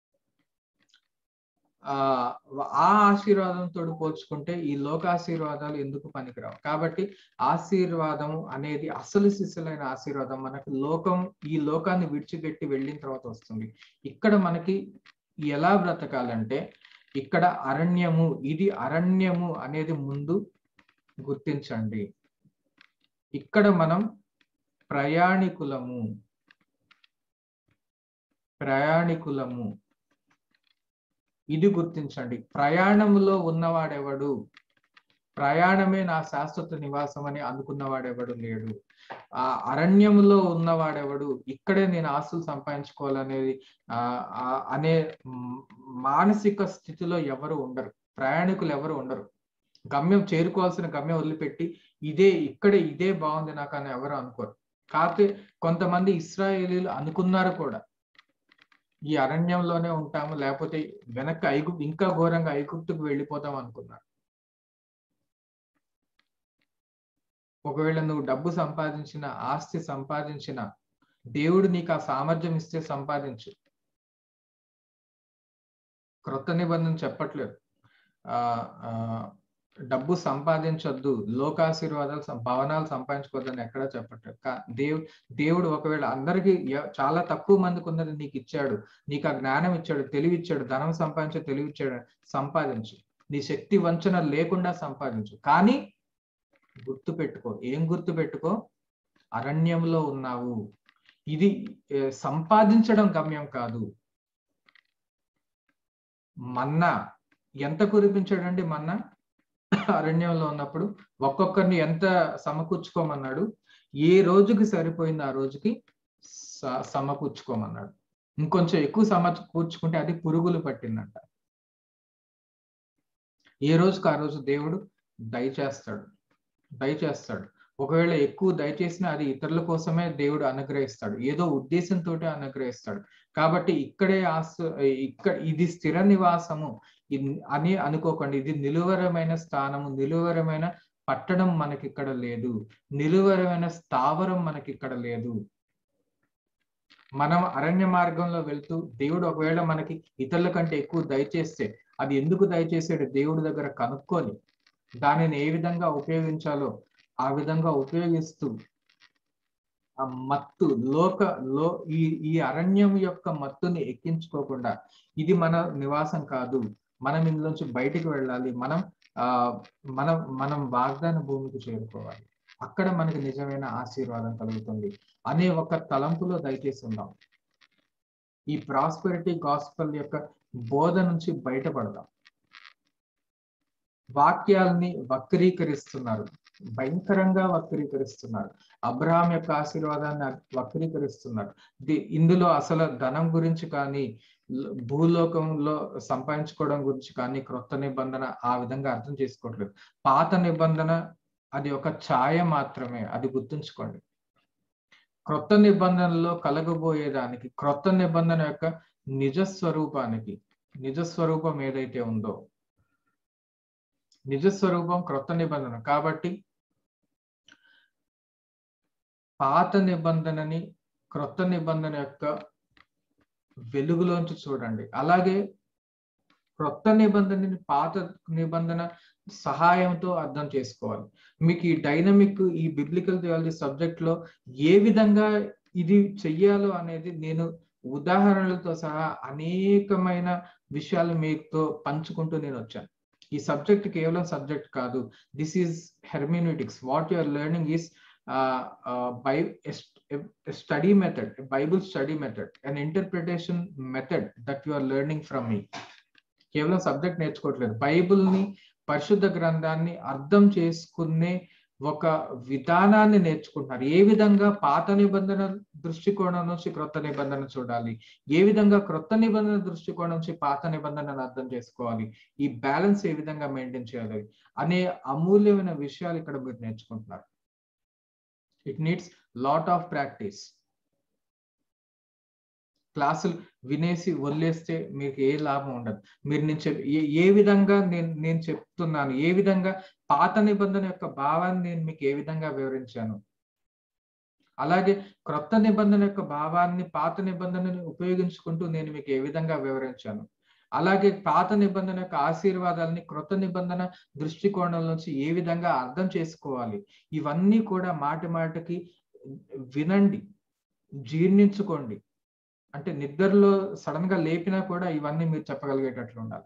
ఆ ఆ ఆశీర్వాదంతో పోల్చుకుంటే ఈ లోక ఆశీర్వాదాలు ఎందుకు పనికిరావు కాబట్టి ఆశీర్వాదం అనేది అసలు శిశులైన ఆశీర్వాదం మనకు లోకం ఈ లోకాన్ని విడిచిపెట్టి వెళ్ళిన తర్వాత వస్తుంది ఇక్కడ మనకి ఎలా బ్రతకాలంటే ఇక్కడ అరణ్యము ఇది అరణ్యము అనేది ముందు గుర్తించండి ఇక్కడ మనం ప్రయాణికులము ప్రయాణికులము ఇది గుర్తించండి ప్రయాణంలో ఉన్నవాడెవడు ప్రయాణమే నా శాశ్వత నివాసం అని అనుకున్నవాడెవడు లేడు ఆ అరణ్యంలో ఉన్నవాడెవడు ఇక్కడే నేను ఆస్తులు సంపాదించుకోవాలనేది ఆ అనే మానసిక స్థితిలో ఎవరు ఉండరు ప్రయాణికులు ఎవరు ఉండరు గమ్యం చేరుకోవాల్సిన గమ్యం వదిలిపెట్టి ఇదే ఇక్కడే ఇదే బాగుంది నాకు అని ఎవరు అనుకోరు కాకపోతే కొంతమంది ఇస్రాయేలీలు అనుకున్నారు కూడా ఈ అరణ్యంలోనే ఉంటాము లేకపోతే వెనక్కి ఐగు ఇంకా ఘోరంగా ఐగుప్తుకు వెళ్ళిపోతాం అనుకున్నారు ఒకవేళ నువ్వు డబ్బు సంపాదించిన ఆస్తి సంపాదించిన దేవుడు నీకు ఆ సామర్థ్యం ఇస్తే సంపాదించు క్రొత్త నిబంధన చెప్పట్లేదు ఆ డబ్బు సంపాదించొద్దు లోకాశీర్వాదాలు భవనాలు సంపాదించుకోవద్దని ఎక్కడా చెప్పట్లేదు దేవు దేవుడు ఒకవేళ అందరికీ చాలా తక్కువ మందికి ఉన్నది నీకు ఇచ్చాడు నీకు ఆ జ్ఞానం ఇచ్చాడు తెలివి ఇచ్చాడు ధనం సంపాదించే తెలివి ఇచ్చాడు సంపాదించు నీ శక్తి వంచన లేకుండా సంపాదించు కానీ గుర్తు పెట్టుకో ఏం గుర్తు పెట్టుకో అరణ్యంలో ఉన్నావు ఇది సంపాదించడం గమ్యం కాదు మన్నా ఎంత కురిపించాడండి మన్నా అరణ్యంలో ఉన్నప్పుడు ఒక్కొక్కరిని ఎంత సమకూర్చుకోమన్నాడు ఏ రోజుకి సరిపోయింది ఆ రోజుకి సమకూర్చుకోమన్నాడు ఇంకొంచెం ఎక్కువ సమకూర్చుకుంటే అది పురుగులు పట్టిందంట ఏ రోజుకి ఆ రోజు దేవుడు దయచేస్తాడు దయచేస్తాడు ఒకవేళ ఎక్కువ దయచేసినా అది ఇతరుల కోసమే దేవుడు అనుగ్రహిస్తాడు ఏదో ఉద్దేశంతో అనుగ్రహిస్తాడు కాబట్టి ఇక్కడే ఆస్ ఇక్కడ ఇది స్థిర నివాసము అని అనుకోకండి ఇది నిలువరమైన స్థానము నిలువరమైన పట్టణం మనకి ఇక్కడ లేదు నిలువరమైన స్థావరం మనకి ఇక్కడ లేదు మనం అరణ్య మార్గంలో వెళ్తూ దేవుడు ఒకవేళ మనకి ఇతరుల కంటే ఎక్కువ దయచేస్తే అది ఎందుకు దయచేసాడు దేవుడి దగ్గర కనుక్కొని దానిని ఏ విధంగా ఉపయోగించాలో ఆ విధంగా ఉపయోగిస్తూ ఆ మత్తు లోక లో ఈ ఈ అరణ్యం యొక్క మత్తుని ఎక్కించుకోకుండా ఇది మన నివాసం కాదు మనం ఇందులోంచి బయటికి వెళ్ళాలి మనం ఆ మనం మనం వాగ్దాన భూమికి చేరుకోవాలి అక్కడ మనకి నిజమైన ఆశీర్వాదం కలుగుతుంది అనే ఒక తలంపులో దయచేసి ఉందాం ఈ ప్రాస్పెరిటీ గాస్పల్ యొక్క బోధ నుంచి బయటపడదాం వాక్యాల్ని వక్రీకరిస్తున్నారు భయంకరంగా వక్రీకరిస్తున్నారు అబ్రహాం యొక్క ఆశీర్వాదాన్ని వక్రీకరిస్తున్నారు ఇందులో అసలు ధనం గురించి కానీ భూలోకంలో సంపాదించుకోవడం గురించి కానీ క్రొత్త నిబంధన ఆ విధంగా అర్థం చేసుకోవట్లేదు పాత నిబంధన అది ఒక ఛాయ మాత్రమే అది గుర్తుంచుకోండి క్రొత్త నిబంధనలో కలగబోయేదానికి క్రొత్త నిబంధన యొక్క నిజస్వరూపానికి నిజస్వరూపం ఏదైతే ఉందో నిజస్వరూపం క్రొత్త నిబంధన కాబట్టి పాత నిబంధనని క్రొత్త నిబంధన యొక్క వెలుగులోంచి చూడండి అలాగే క్రొత్త నిబంధనని పాత నిబంధన సహాయంతో అర్థం చేసుకోవాలి మీకు ఈ డైనమిక్ ఈ బిబ్లికల్ థియాలజీ సబ్జెక్ట్ లో ఏ విధంగా ఇది చెయ్యాలో అనేది నేను ఉదాహరణలతో సహా అనేకమైన విషయాలు మీతో పంచుకుంటూ నేను వచ్చాను ఈ సబ్జెక్ట్ కేవలం సబ్జెక్ట్ కాదు this is hermeneutics what you're learning is by study method Bible study method and interpretation method that you are learning from మీ కేవలం సబ్జెక్ట్ నేర్చుకోవట్లేదు బైబుల్ని పరిశుద్ధ గ్రంథాన్ని అర్థం చేసుకునే ఒక విధానాన్ని నేర్చుకుంటున్నారు ఏ విధంగా పాత నిబంధన దృష్టికోణం నుంచి క్రొత్త నిబంధన చూడాలి ఏ విధంగా క్రొత్త నిబంధన దృష్టికోణం నుంచి పాత నిబంధనను అర్థం చేసుకోవాలి ఈ బ్యాలెన్స్ ఏ విధంగా మెయింటైన్ చేయాలి అనే అమూల్యమైన విషయాలు ఇక్కడ మీరు నేర్చుకుంటున్నారు it needs lot of practice క్లాసులు వినేసి వదిలేస్తే మీకు ఏ లాభం ఉండదు మీరు నేను చెప్ ఏ విధంగా నేను నేను చెప్తున్నాను ఏ విధంగా పాత నిబంధన యొక్క భావాన్ని నేను మీకు ఏ విధంగా వివరించాను అలాగే క్రొత్త నిబంధన యొక్క భావాన్ని పాత నిబంధనని ఉపయోగించుకుంటూ నేను మీకు ఏ విధంగా వివరించాను అలాగే పాత నిబంధన యొక్క ఆశీర్వాదాలని క్రొత్త నిబంధన దృష్టికోణం నుంచి ఏ విధంగా అర్థం చేసుకోవాలి ఇవన్నీ కూడా మాటి మాటికి వినండి జీర్ణించుకోండి అంటే నిద్రలో సడన్ గా లేపినా కూడా ఇవన్నీ మీరు చెప్పగలిగేటట్లు ఉండాలి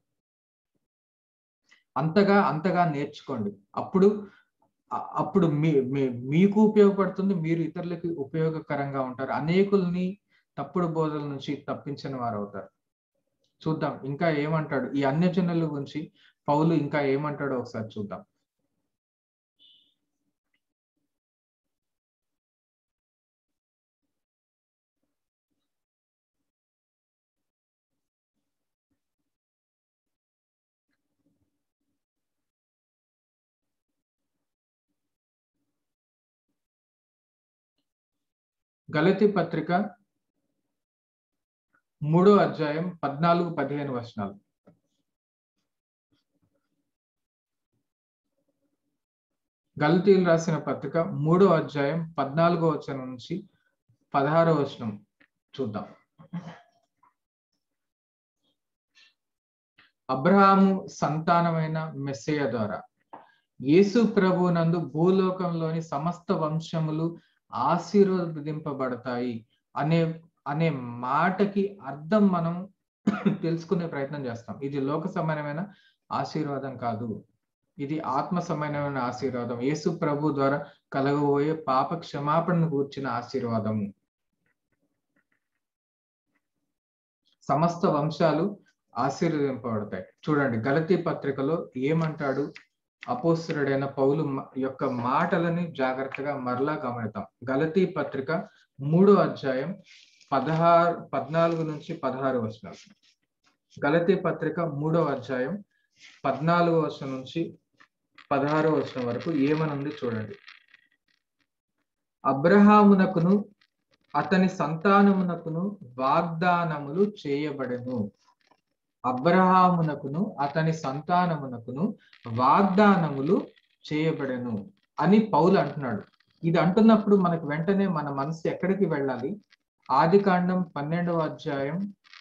అంతగా అంతగా నేర్చుకోండి అప్పుడు అప్పుడు మీ మీకు ఉపయోగపడుతుంది మీరు ఇతరులకి ఉపయోగకరంగా ఉంటారు అనేకుల్ని తప్పుడు బోధల నుంచి తప్పించిన వారు అవుతారు చూద్దాం ఇంకా ఏమంటాడు ఈ అన్యజనుల గురించి పౌలు ఇంకా ఏమంటాడో ఒకసారి చూద్దాం గలతి పత్రిక మూడో అధ్యాయం పద్నాలుగు పదిహేను వచనాలు గలతీలు రాసిన పత్రిక మూడో అధ్యాయం పద్నాలుగో వచనం నుంచి పదహారో వచనం చూద్దాం అబ్రహాము సంతానమైన మెస్సయ ద్వారా యేసు ప్రభు నందు భూలోకంలోని సమస్త వంశములు ఆశీర్వదింపబడతాయి అనే అనే మాటకి అర్థం మనం తెలుసుకునే ప్రయత్నం చేస్తాం ఇది లోక సమానమైన ఆశీర్వాదం కాదు ఇది ఆత్మ సమానమైన ఆశీర్వాదం యేసు ప్రభు ద్వారా కలగబోయే పాప క్షమాపణను కూర్చిన ఆశీర్వాదము సమస్త వంశాలు ఆశీర్వదింపబడతాయి చూడండి గలతీ పత్రికలో ఏమంటాడు అపోస్తుడైన పౌలు యొక్క మాటలని జాగ్రత్తగా మరలా గమనిద్దాం గలతీ పత్రిక మూడో అధ్యాయం పదహారు పద్నాలుగు నుంచి పదహారు వచనాలు గలతీ పత్రిక మూడో అధ్యాయం పద్నాలుగు వచనం నుంచి పదహారో వచనం వరకు ఏమనుంది చూడండి అబ్రహామునకును అతని సంతానమునకును వాగ్దానములు చేయబడెను అబ్రహామునకును అతని సంతానమునకును వాగ్దానములు చేయబడెను అని పౌలు అంటున్నాడు ఇది అంటున్నప్పుడు మనకు వెంటనే మన మనసు ఎక్కడికి వెళ్ళాలి ఆది కాండం పన్నెండవ అధ్యాయం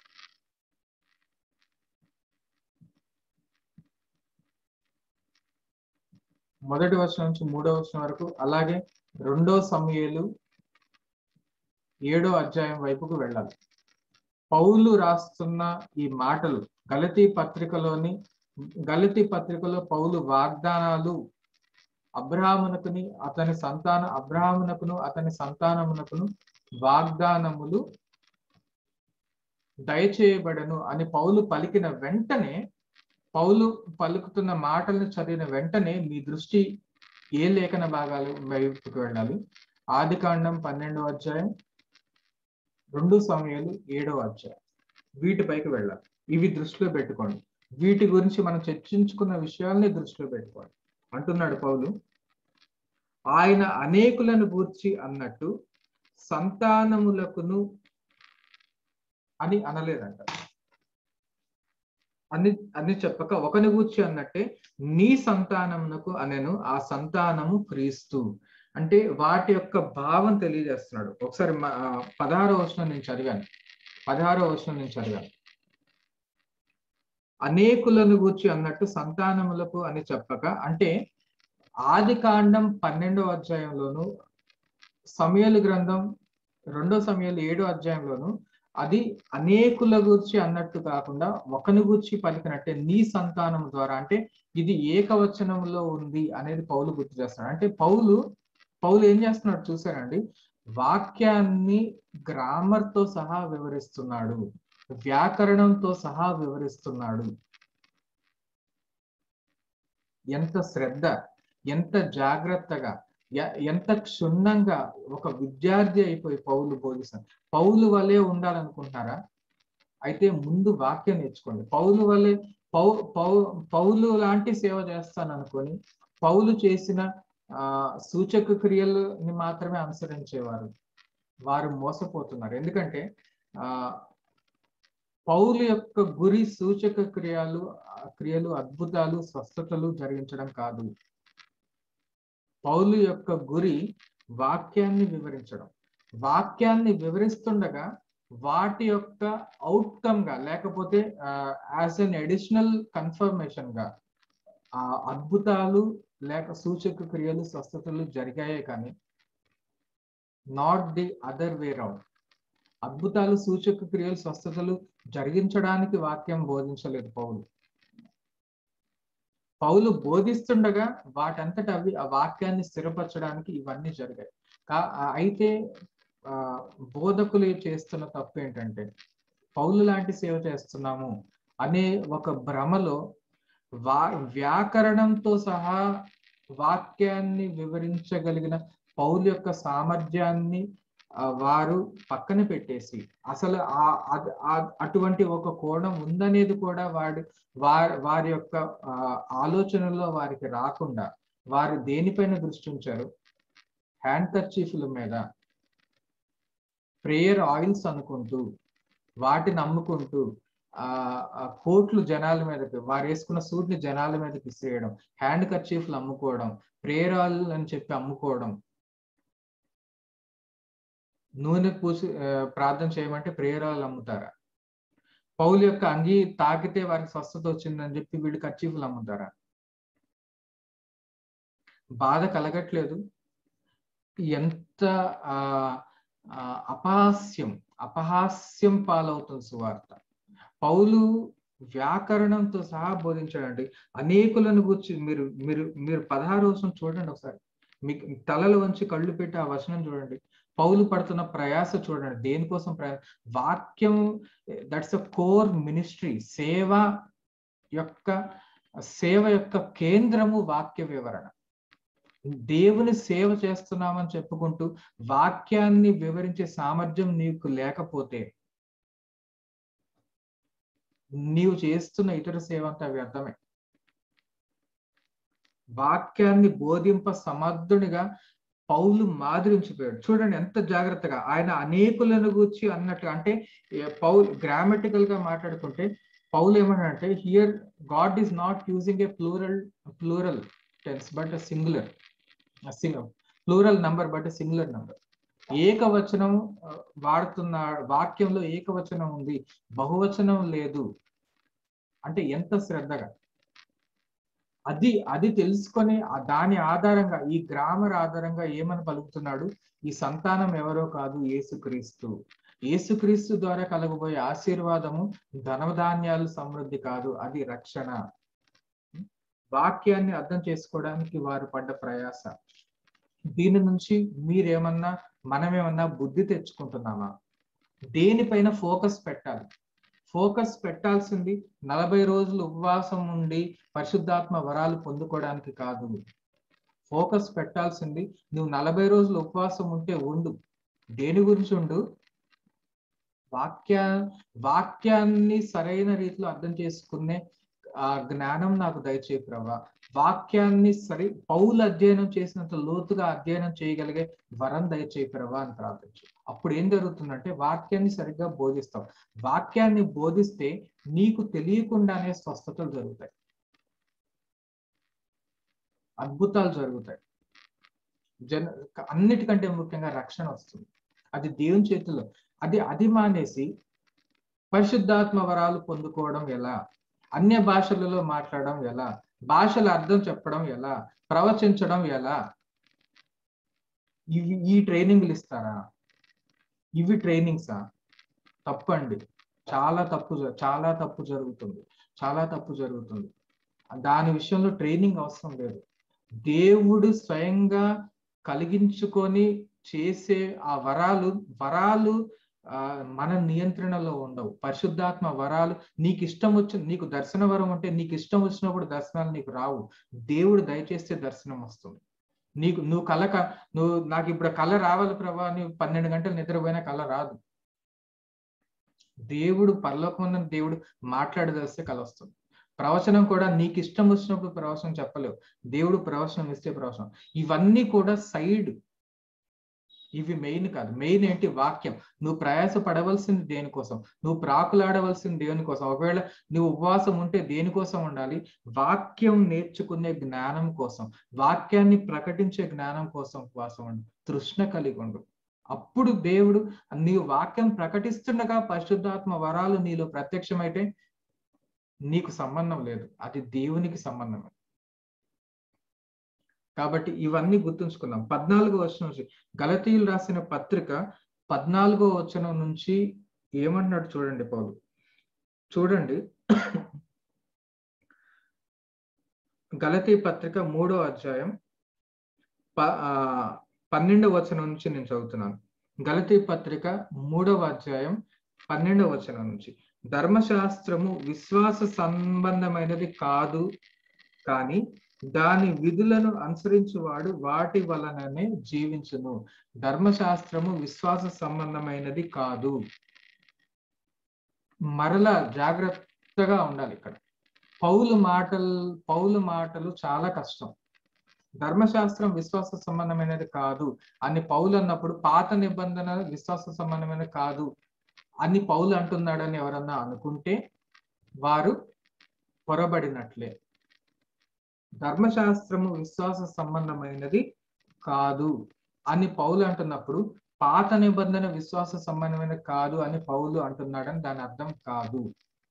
మొదటి వర్షం నుంచి మూడో వర్షం వరకు అలాగే రెండో సమయలు ఏడో అధ్యాయం వైపుకు వెళ్ళాలి పౌలు రాస్తున్న ఈ మాటలు గలతీ పత్రికలోని గలతీ పత్రికలో పౌలు వాగ్దానాలు అబ్రహామునకుని అతని సంతాన అబ్రహామునకును అతని సంతానమునకును వాగ్దానములు దయచేయబడను అని పౌలు పలికిన వెంటనే పౌలు పలుకుతున్న మాటలను చదివిన వెంటనే మీ దృష్టి ఏ లేఖన భాగాలు వైపుకు వెళ్ళాలి ఆది కాండం పన్నెండవ అధ్యాయం రెండు సమయాలు ఏడవ అధ్యాయం వీటిపైకి వెళ్ళాలి ఇవి దృష్టిలో పెట్టుకోండి వీటి గురించి మనం చర్చించుకున్న విషయాల్ని దృష్టిలో పెట్టుకోండి అంటున్నాడు పౌలు ఆయన అనేకులను గూర్చి అన్నట్టు సంతానములకును అని అనలేదంట అని అని చెప్పక ఒకని గూర్చి అన్నట్టే నీ సంతానమునకు అనెను ఆ సంతానము క్రీస్తు అంటే వాటి యొక్క భావం తెలియజేస్తున్నాడు ఒకసారి పదహారో వర్షం నేను చదివాను పదహారో వర్షం నేను చదివాను అనేకులను గూర్చి అన్నట్టు సంతానములకు అని చెప్పక అంటే ఆది కాండం పన్నెండో అధ్యాయంలోను సమయలు గ్రంథం రెండో సమయాలు ఏడో అధ్యాయంలోను అది అనేకుల గూర్చి అన్నట్టు కాకుండా ఒకని గూర్చి పలికినట్టే నీ సంతానం ద్వారా అంటే ఇది ఏకవచనంలో ఉంది అనేది పౌలు గుర్తు చేస్తున్నాడు అంటే పౌలు పౌలు ఏం చేస్తున్నాడు చూసారండి వాక్యాన్ని గ్రామర్ తో సహా వివరిస్తున్నాడు వ్యాకరణంతో సహా వివరిస్తున్నాడు ఎంత శ్రద్ధ ఎంత జాగ్రత్తగా ఎంత క్షుణ్ణంగా ఒక విద్యార్థి అయిపోయి పౌలు బోధిస్తాడు పౌలు వలె ఉండాలనుకుంటున్నారా అయితే ముందు వాక్యం నేర్చుకోండి పౌలు వలె పౌ పౌ పౌలు లాంటి సేవ చేస్తాను అనుకొని పౌలు చేసిన ఆ సూచక క్రియలని మాత్రమే అనుసరించేవారు వారు మోసపోతున్నారు ఎందుకంటే ఆ పౌలు యొక్క గురి సూచక క్రియలు క్రియలు అద్భుతాలు స్వస్థతలు జరిగించడం కాదు పౌలు యొక్క గురి వాక్యాన్ని వివరించడం వాక్యాన్ని వివరిస్తుండగా వాటి యొక్క అవుట్కమ్ గా లేకపోతే యాజ్ అన్ అడిషనల్ కన్ఫర్మేషన్ గా ఆ అద్భుతాలు లేక సూచక క్రియలు స్వస్థతలు జరిగాయే కానీ not the other way round అద్భుతాలు సూచక క్రియలు స్వస్థతలు జరిగించడానికి వాక్యం బోధించలేదు పౌలు పౌలు బోధిస్తుండగా వాటంతట అవి ఆ వాక్యాన్ని స్థిరపరచడానికి ఇవన్నీ జరిగాయి కా అయితే ఆ బోధకులు చేస్తున్న తప్పు ఏంటంటే పౌలు లాంటి సేవ చేస్తున్నాము అనే ఒక భ్రమలో వా వ్యాకరణంతో సహా వాక్యాన్ని వివరించగలిగిన పౌలు యొక్క సామర్థ్యాన్ని వారు పక్కన పెట్టేసి అసలు ఆ అటువంటి ఒక కోణం ఉందనేది కూడా వాడి వారి వారి యొక్క ఆలోచనలో వారికి రాకుండా వారు దేనిపైన దృష్టి ఉంచారు హ్యాండ్ కర్చీఫ్ల మీద ప్రేయర్ ఆయిల్స్ అనుకుంటూ వాటిని అమ్ముకుంటూ ఆ కోట్లు జనాల మీదకి వారు వేసుకున్న సూట్ ని జనాల మీదకి ఇసేయడం హ్యాండ్ కర్చీఫ్లు అమ్ముకోవడం ప్రేయర్ ఆయిల్ అని చెప్పి అమ్ముకోవడం నూనె పూసి ప్రార్థన చేయమంటే ప్రేయర్ ఆయిల్ అమ్ముతారా పౌలు యొక్క అంగీ తాకితే వారికి స్వస్థత వచ్చిందని చెప్పి వీళ్ళు కర్చీఫ్లు అమ్ముతారా బాధ కలగట్లేదు ఎంత ఆ అపహాస్యం అపహాస్యం పాలవుతుంది సువార్త పౌలు వ్యాకరణంతో సహా బోధించాడండి అనేకులను గురించి మీరు మీరు మీరు పదహారు వచనం చూడండి ఒకసారి మీకు తలలు వంచి కళ్ళు పెట్టి ఆ వచనం చూడండి పౌలు పడుతున్న ప్రయాస చూడండి దేనికోసం ప్రయాస వాక్యం దట్స్ అ కోర్ మినిస్ట్రీ సేవ యొక్క సేవ యొక్క కేంద్రము వాక్య వివరణ దేవుని సేవ చేస్తున్నామని చెప్పుకుంటూ వాక్యాన్ని వివరించే సామర్థ్యం నీకు లేకపోతే నీవు చేస్తున్న ఇతర సేవ అంతా వ్యర్థమే వాక్యాన్ని బోధింప సమర్థునిగా పౌలు మాదిరించిపోయాడు చూడండి ఎంత జాగ్రత్తగా ఆయన అనేకులను గూర్చి అన్నట్టు అంటే పౌల్ గ్రామటికల్ గా మాట్లాడుకుంటే పౌలు ఏమన్నాడంటే here God is not using a plural plural tense but singular plural number but singular number ఏకవచనం వాడుతున్న వాక్యంలో ఏకవచనం ఉంది బహువచనం లేదు అంటే ఎంత శ్రద్ధగా అది అది తెలుసుకొని దాని ఆధారంగా ఈ గ్రామర్ ఆధారంగా ఏమని పలుకుతున్నాడు ఈ సంతానం ఎవరో కాదు ఏసుక్రీస్తు ఏసుక్రీస్తు ద్వారా కలగబోయే ఆశీర్వాదము ధనధాన్యాలు సమృద్ధి కాదు అది రక్షణ వాక్యాన్ని అర్థం చేసుకోవడానికి వారు పడ్డ ప్రయాస దీని నుంచి మీరేమన్నా మనమేమన్నా బుద్ధి తెచ్చుకుంటున్నామా దేనిపైన ఫోకస్ పెట్టాలి ఫోకస్ పెట్టాల్సింది నలభై రోజులు ఉపవాసం ఉండి పరిశుద్ధాత్మ వరాలు పొందుకోవడానికి కాదు ఫోకస్ పెట్టాల్సింది నువ్వు నలభై రోజులు ఉపవాసం ఉంటే ఉండు దేని గురించి ఉండు వాక్య వాక్యాన్ని సరైన రీతిలో అర్థం చేసుకునే ఆ జ్ఞానం నాకు దయచేయి ప్రభా వాక్యాన్ని సరి పౌలు అధ్యయనం చేసినంత లోతుగా అధ్యయనం చేయగలిగే వరం దయచేయి ప్రభా అని ప్రార్థించు అప్పుడు ఏం జరుగుతుందంటే వాక్యాన్ని సరిగ్గా బోధిస్తాం వాక్యాన్ని బోధిస్తే నీకు తెలియకుండానే స్వస్థతలు జరుగుతాయి అద్భుతాలు జరుగుతాయి జన అన్నిటికంటే ముఖ్యంగా రక్షణ వస్తుంది అది దేవుని చేతిలో అది అది మానేసి పరిశుద్ధాత్మ వరాలు పొందుకోవడం ఎలా అన్య భాషలలో మాట్లాడడం ఎలా భాషల అర్థం చెప్పడం ఎలా ప్రవచించడం ఎలా ఇవి ఈ ట్రైనింగ్లు ఇస్తారా ఇవి ట్రైనింగ్సా తప్పండి చాలా తప్పు చాలా తప్పు జరుగుతుంది చాలా తప్పు జరుగుతుంది దాని విషయంలో ట్రైనింగ్ అవసరం లేదు దేవుడు స్వయంగా కలిగించుకొని చేసే ఆ వరాలు వరాలు ఆ మన నియంత్రణలో ఉండవు పరిశుద్ధాత్మ వరాలు నీకు ఇష్టం వచ్చి నీకు దర్శన వరం ఉంటే నీకు ఇష్టం వచ్చినప్పుడు దర్శనాలు నీకు రావు దేవుడు దయచేస్తే దర్శనం వస్తుంది నీకు నువ్వు కళ నువ్వు నాకు ఇప్పుడు కళ రావాలి ప్రభా నువ్వు పన్నెండు గంటలు నిద్రపోయినా కళ రాదు దేవుడు పరలోకం దేవుడు మాట్లాడదలిస్తే కళ వస్తుంది ప్రవచనం కూడా నీకు ఇష్టం వచ్చినప్పుడు ప్రవచనం చెప్పలేవు దేవుడు ప్రవచనం ఇస్తే ప్రవచనం ఇవన్నీ కూడా సైడ్ ఇవి మెయిన్ కాదు మెయిన్ ఏంటి వాక్యం నువ్వు ప్రయాస పడవలసింది దేనికోసం నువ్వు ప్రాకులాడవలసింది దేనికోసం ఒకవేళ నువ్వు ఉపవాసం ఉంటే దేనికోసం ఉండాలి వాక్యం నేర్చుకునే జ్ఞానం కోసం వాక్యాన్ని ప్రకటించే జ్ఞానం కోసం ఉపవాసం ఉండు తృష్ణ కలిగి ఉండు అప్పుడు దేవుడు నీవు వాక్యం ప్రకటిస్తుండగా పరిశుద్ధాత్మ వరాలు నీలో ప్రత్యక్షమైతే నీకు సంబంధం లేదు అది దేవునికి సంబంధమే కాబట్టి ఇవన్నీ గుర్తుంచుకుందాం పద్నాలుగో వచనం నుంచి గలతీయులు రాసిన పత్రిక పద్నాలుగో వచనం నుంచి ఏమంటున్నాడు చూడండి పౌలు చూడండి గలతీ పత్రిక మూడో అధ్యాయం ప పన్నెండవ వచనం నుంచి నేను చదువుతున్నాను గలతీ పత్రిక మూడవ అధ్యాయం పన్నెండవ వచనం నుంచి ధర్మశాస్త్రము విశ్వాస సంబంధమైనది కాదు కానీ దాని విధులను అనుసరించువాడు వాటి వలననే జీవించును ధర్మశాస్త్రము విశ్వాస సంబంధమైనది కాదు మరల జాగ్రత్తగా ఉండాలి ఇక్కడ పౌలు మాటలు పౌలు మాటలు చాలా కష్టం ధర్మశాస్త్రం విశ్వాస సంబంధమైనది కాదు అని పౌలు అన్నప్పుడు పాత నిబంధన విశ్వాస సంబంధమైనది కాదు అని పౌలు అంటున్నాడని ఎవరన్నా అనుకుంటే వారు పొరబడినట్లే ధర్మశాస్త్రము విశ్వాస సంబంధమైనది కాదు అని పౌలు అంటున్నప్పుడు పాత నిబంధన విశ్వాస సంబంధమైనది కాదు అని పౌలు అంటున్నాడని దాని అర్థం కాదు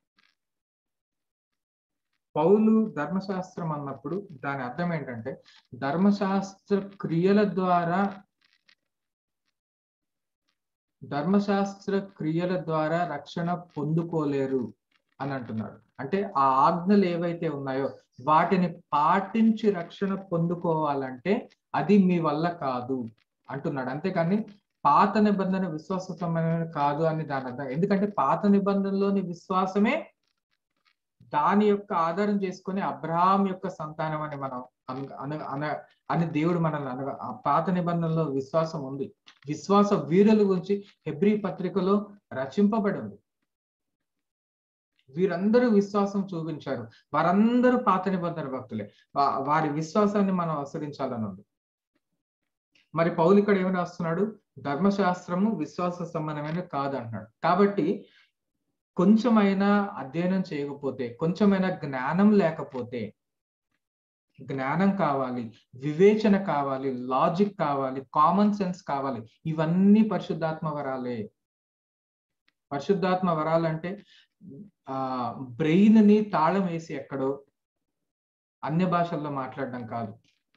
పౌలు ధర్మశాస్త్రం అన్నప్పుడు దాని అర్థం ఏంటంటే ధర్మశాస్త్ర క్రియల ద్వారా ధర్మశాస్త్ర క్రియల ద్వారా రక్షణ పొందుకోలేరు అని అంటున్నాడు అంటే ఆ ఆజ్ఞలు ఏవైతే ఉన్నాయో వాటిని పాటించి రక్షణ పొందుకోవాలంటే అది మీ వల్ల కాదు అంటున్నాడు అంతేకాని పాత నిబంధన విశ్వాస సంబంధమైన కాదు అని దాని అర్థం ఎందుకంటే పాత నిబంధనలోని విశ్వాసమే దాని యొక్క ఆధారం చేసుకొని అబ్రహాం యొక్క సంతానం అని మనం అన అన అని దేవుడు మనల్ని అనగా ఆ పాత నిబంధనలో విశ్వాసం ఉంది విశ్వాస వీరుల గురించి హెబ్రి పత్రికలో రచింపబడి ఉంది వీరందరూ విశ్వాసం చూపించారు వారందరూ పాత నిబంధన భక్తులే వారి విశ్వాసాన్ని మనం అనుసరించాలని ఉంది మరి పౌలు ఇక్కడ ఏమి రాస్తున్నాడు ధర్మశాస్త్రము విశ్వాస సంబంధమైన కాదు అంటున్నాడు కాబట్టి కొంచెమైనా అధ్యయనం చేయకపోతే కొంచెమైనా జ్ఞానం లేకపోతే జ్ఞానం కావాలి వివేచన కావాలి లాజిక్ కావాలి కామన్ సెన్స్ కావాలి ఇవన్నీ పరిశుద్ధాత్మ వరాలే పరిశుద్ధాత్మ వరాలంటే ఆ బ్రెయిన్ ని తాళం వేసి ఎక్కడో అన్య భాషల్లో మాట్లాడడం కాదు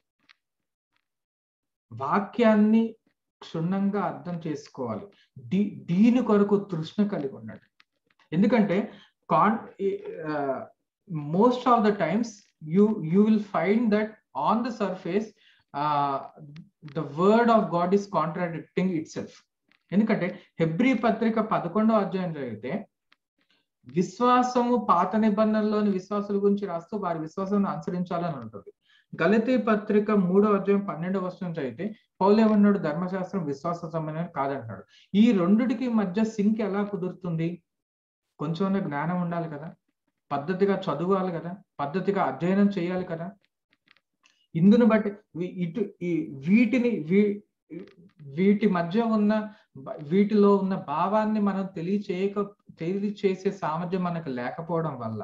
వాక్యాన్ని క్షుణ్ణంగా అర్థం చేసుకోవాలి దీ దీని కొరకు తృష్ణ కలిగి ఉన్నాడు ఎందుకంటే కాన్ most of the times you you will find that on the surface the word of God is contradicting itself ఎందుకంటే హెబ్రి పత్రిక పదకొండవ అధ్యాయం జరిగితే విశ్వాసము పాత నిబంధనలోని విశ్వాసుల గురించి రాస్తూ వారి విశ్వాసాన్ని అనుసరించాలని ఉంటుంది గలతీ పత్రిక మూడో అధ్యాయం పన్నెండవ వర్షం చదివితే పౌలేమన్నాడు ధర్మశాస్త్రం విశ్వాస సంబంధం కాదంటున్నాడు ఈ రెండుటికి మధ్య సింక్ ఎలా కుదురుతుంది కొంచెం జ్ఞానం ఉండాలి కదా పద్ధతిగా చదవాలి కదా పద్ధతిగా అధ్యయనం చేయాలి కదా ఇందును బట్టి ఇటు ఈ వీటిని వీటి మధ్య ఉన్న వీటిలో ఉన్న భావాన్ని మనం తెలియచేయక తెలియచేసే సామర్థ్యం మనకు లేకపోవడం వల్ల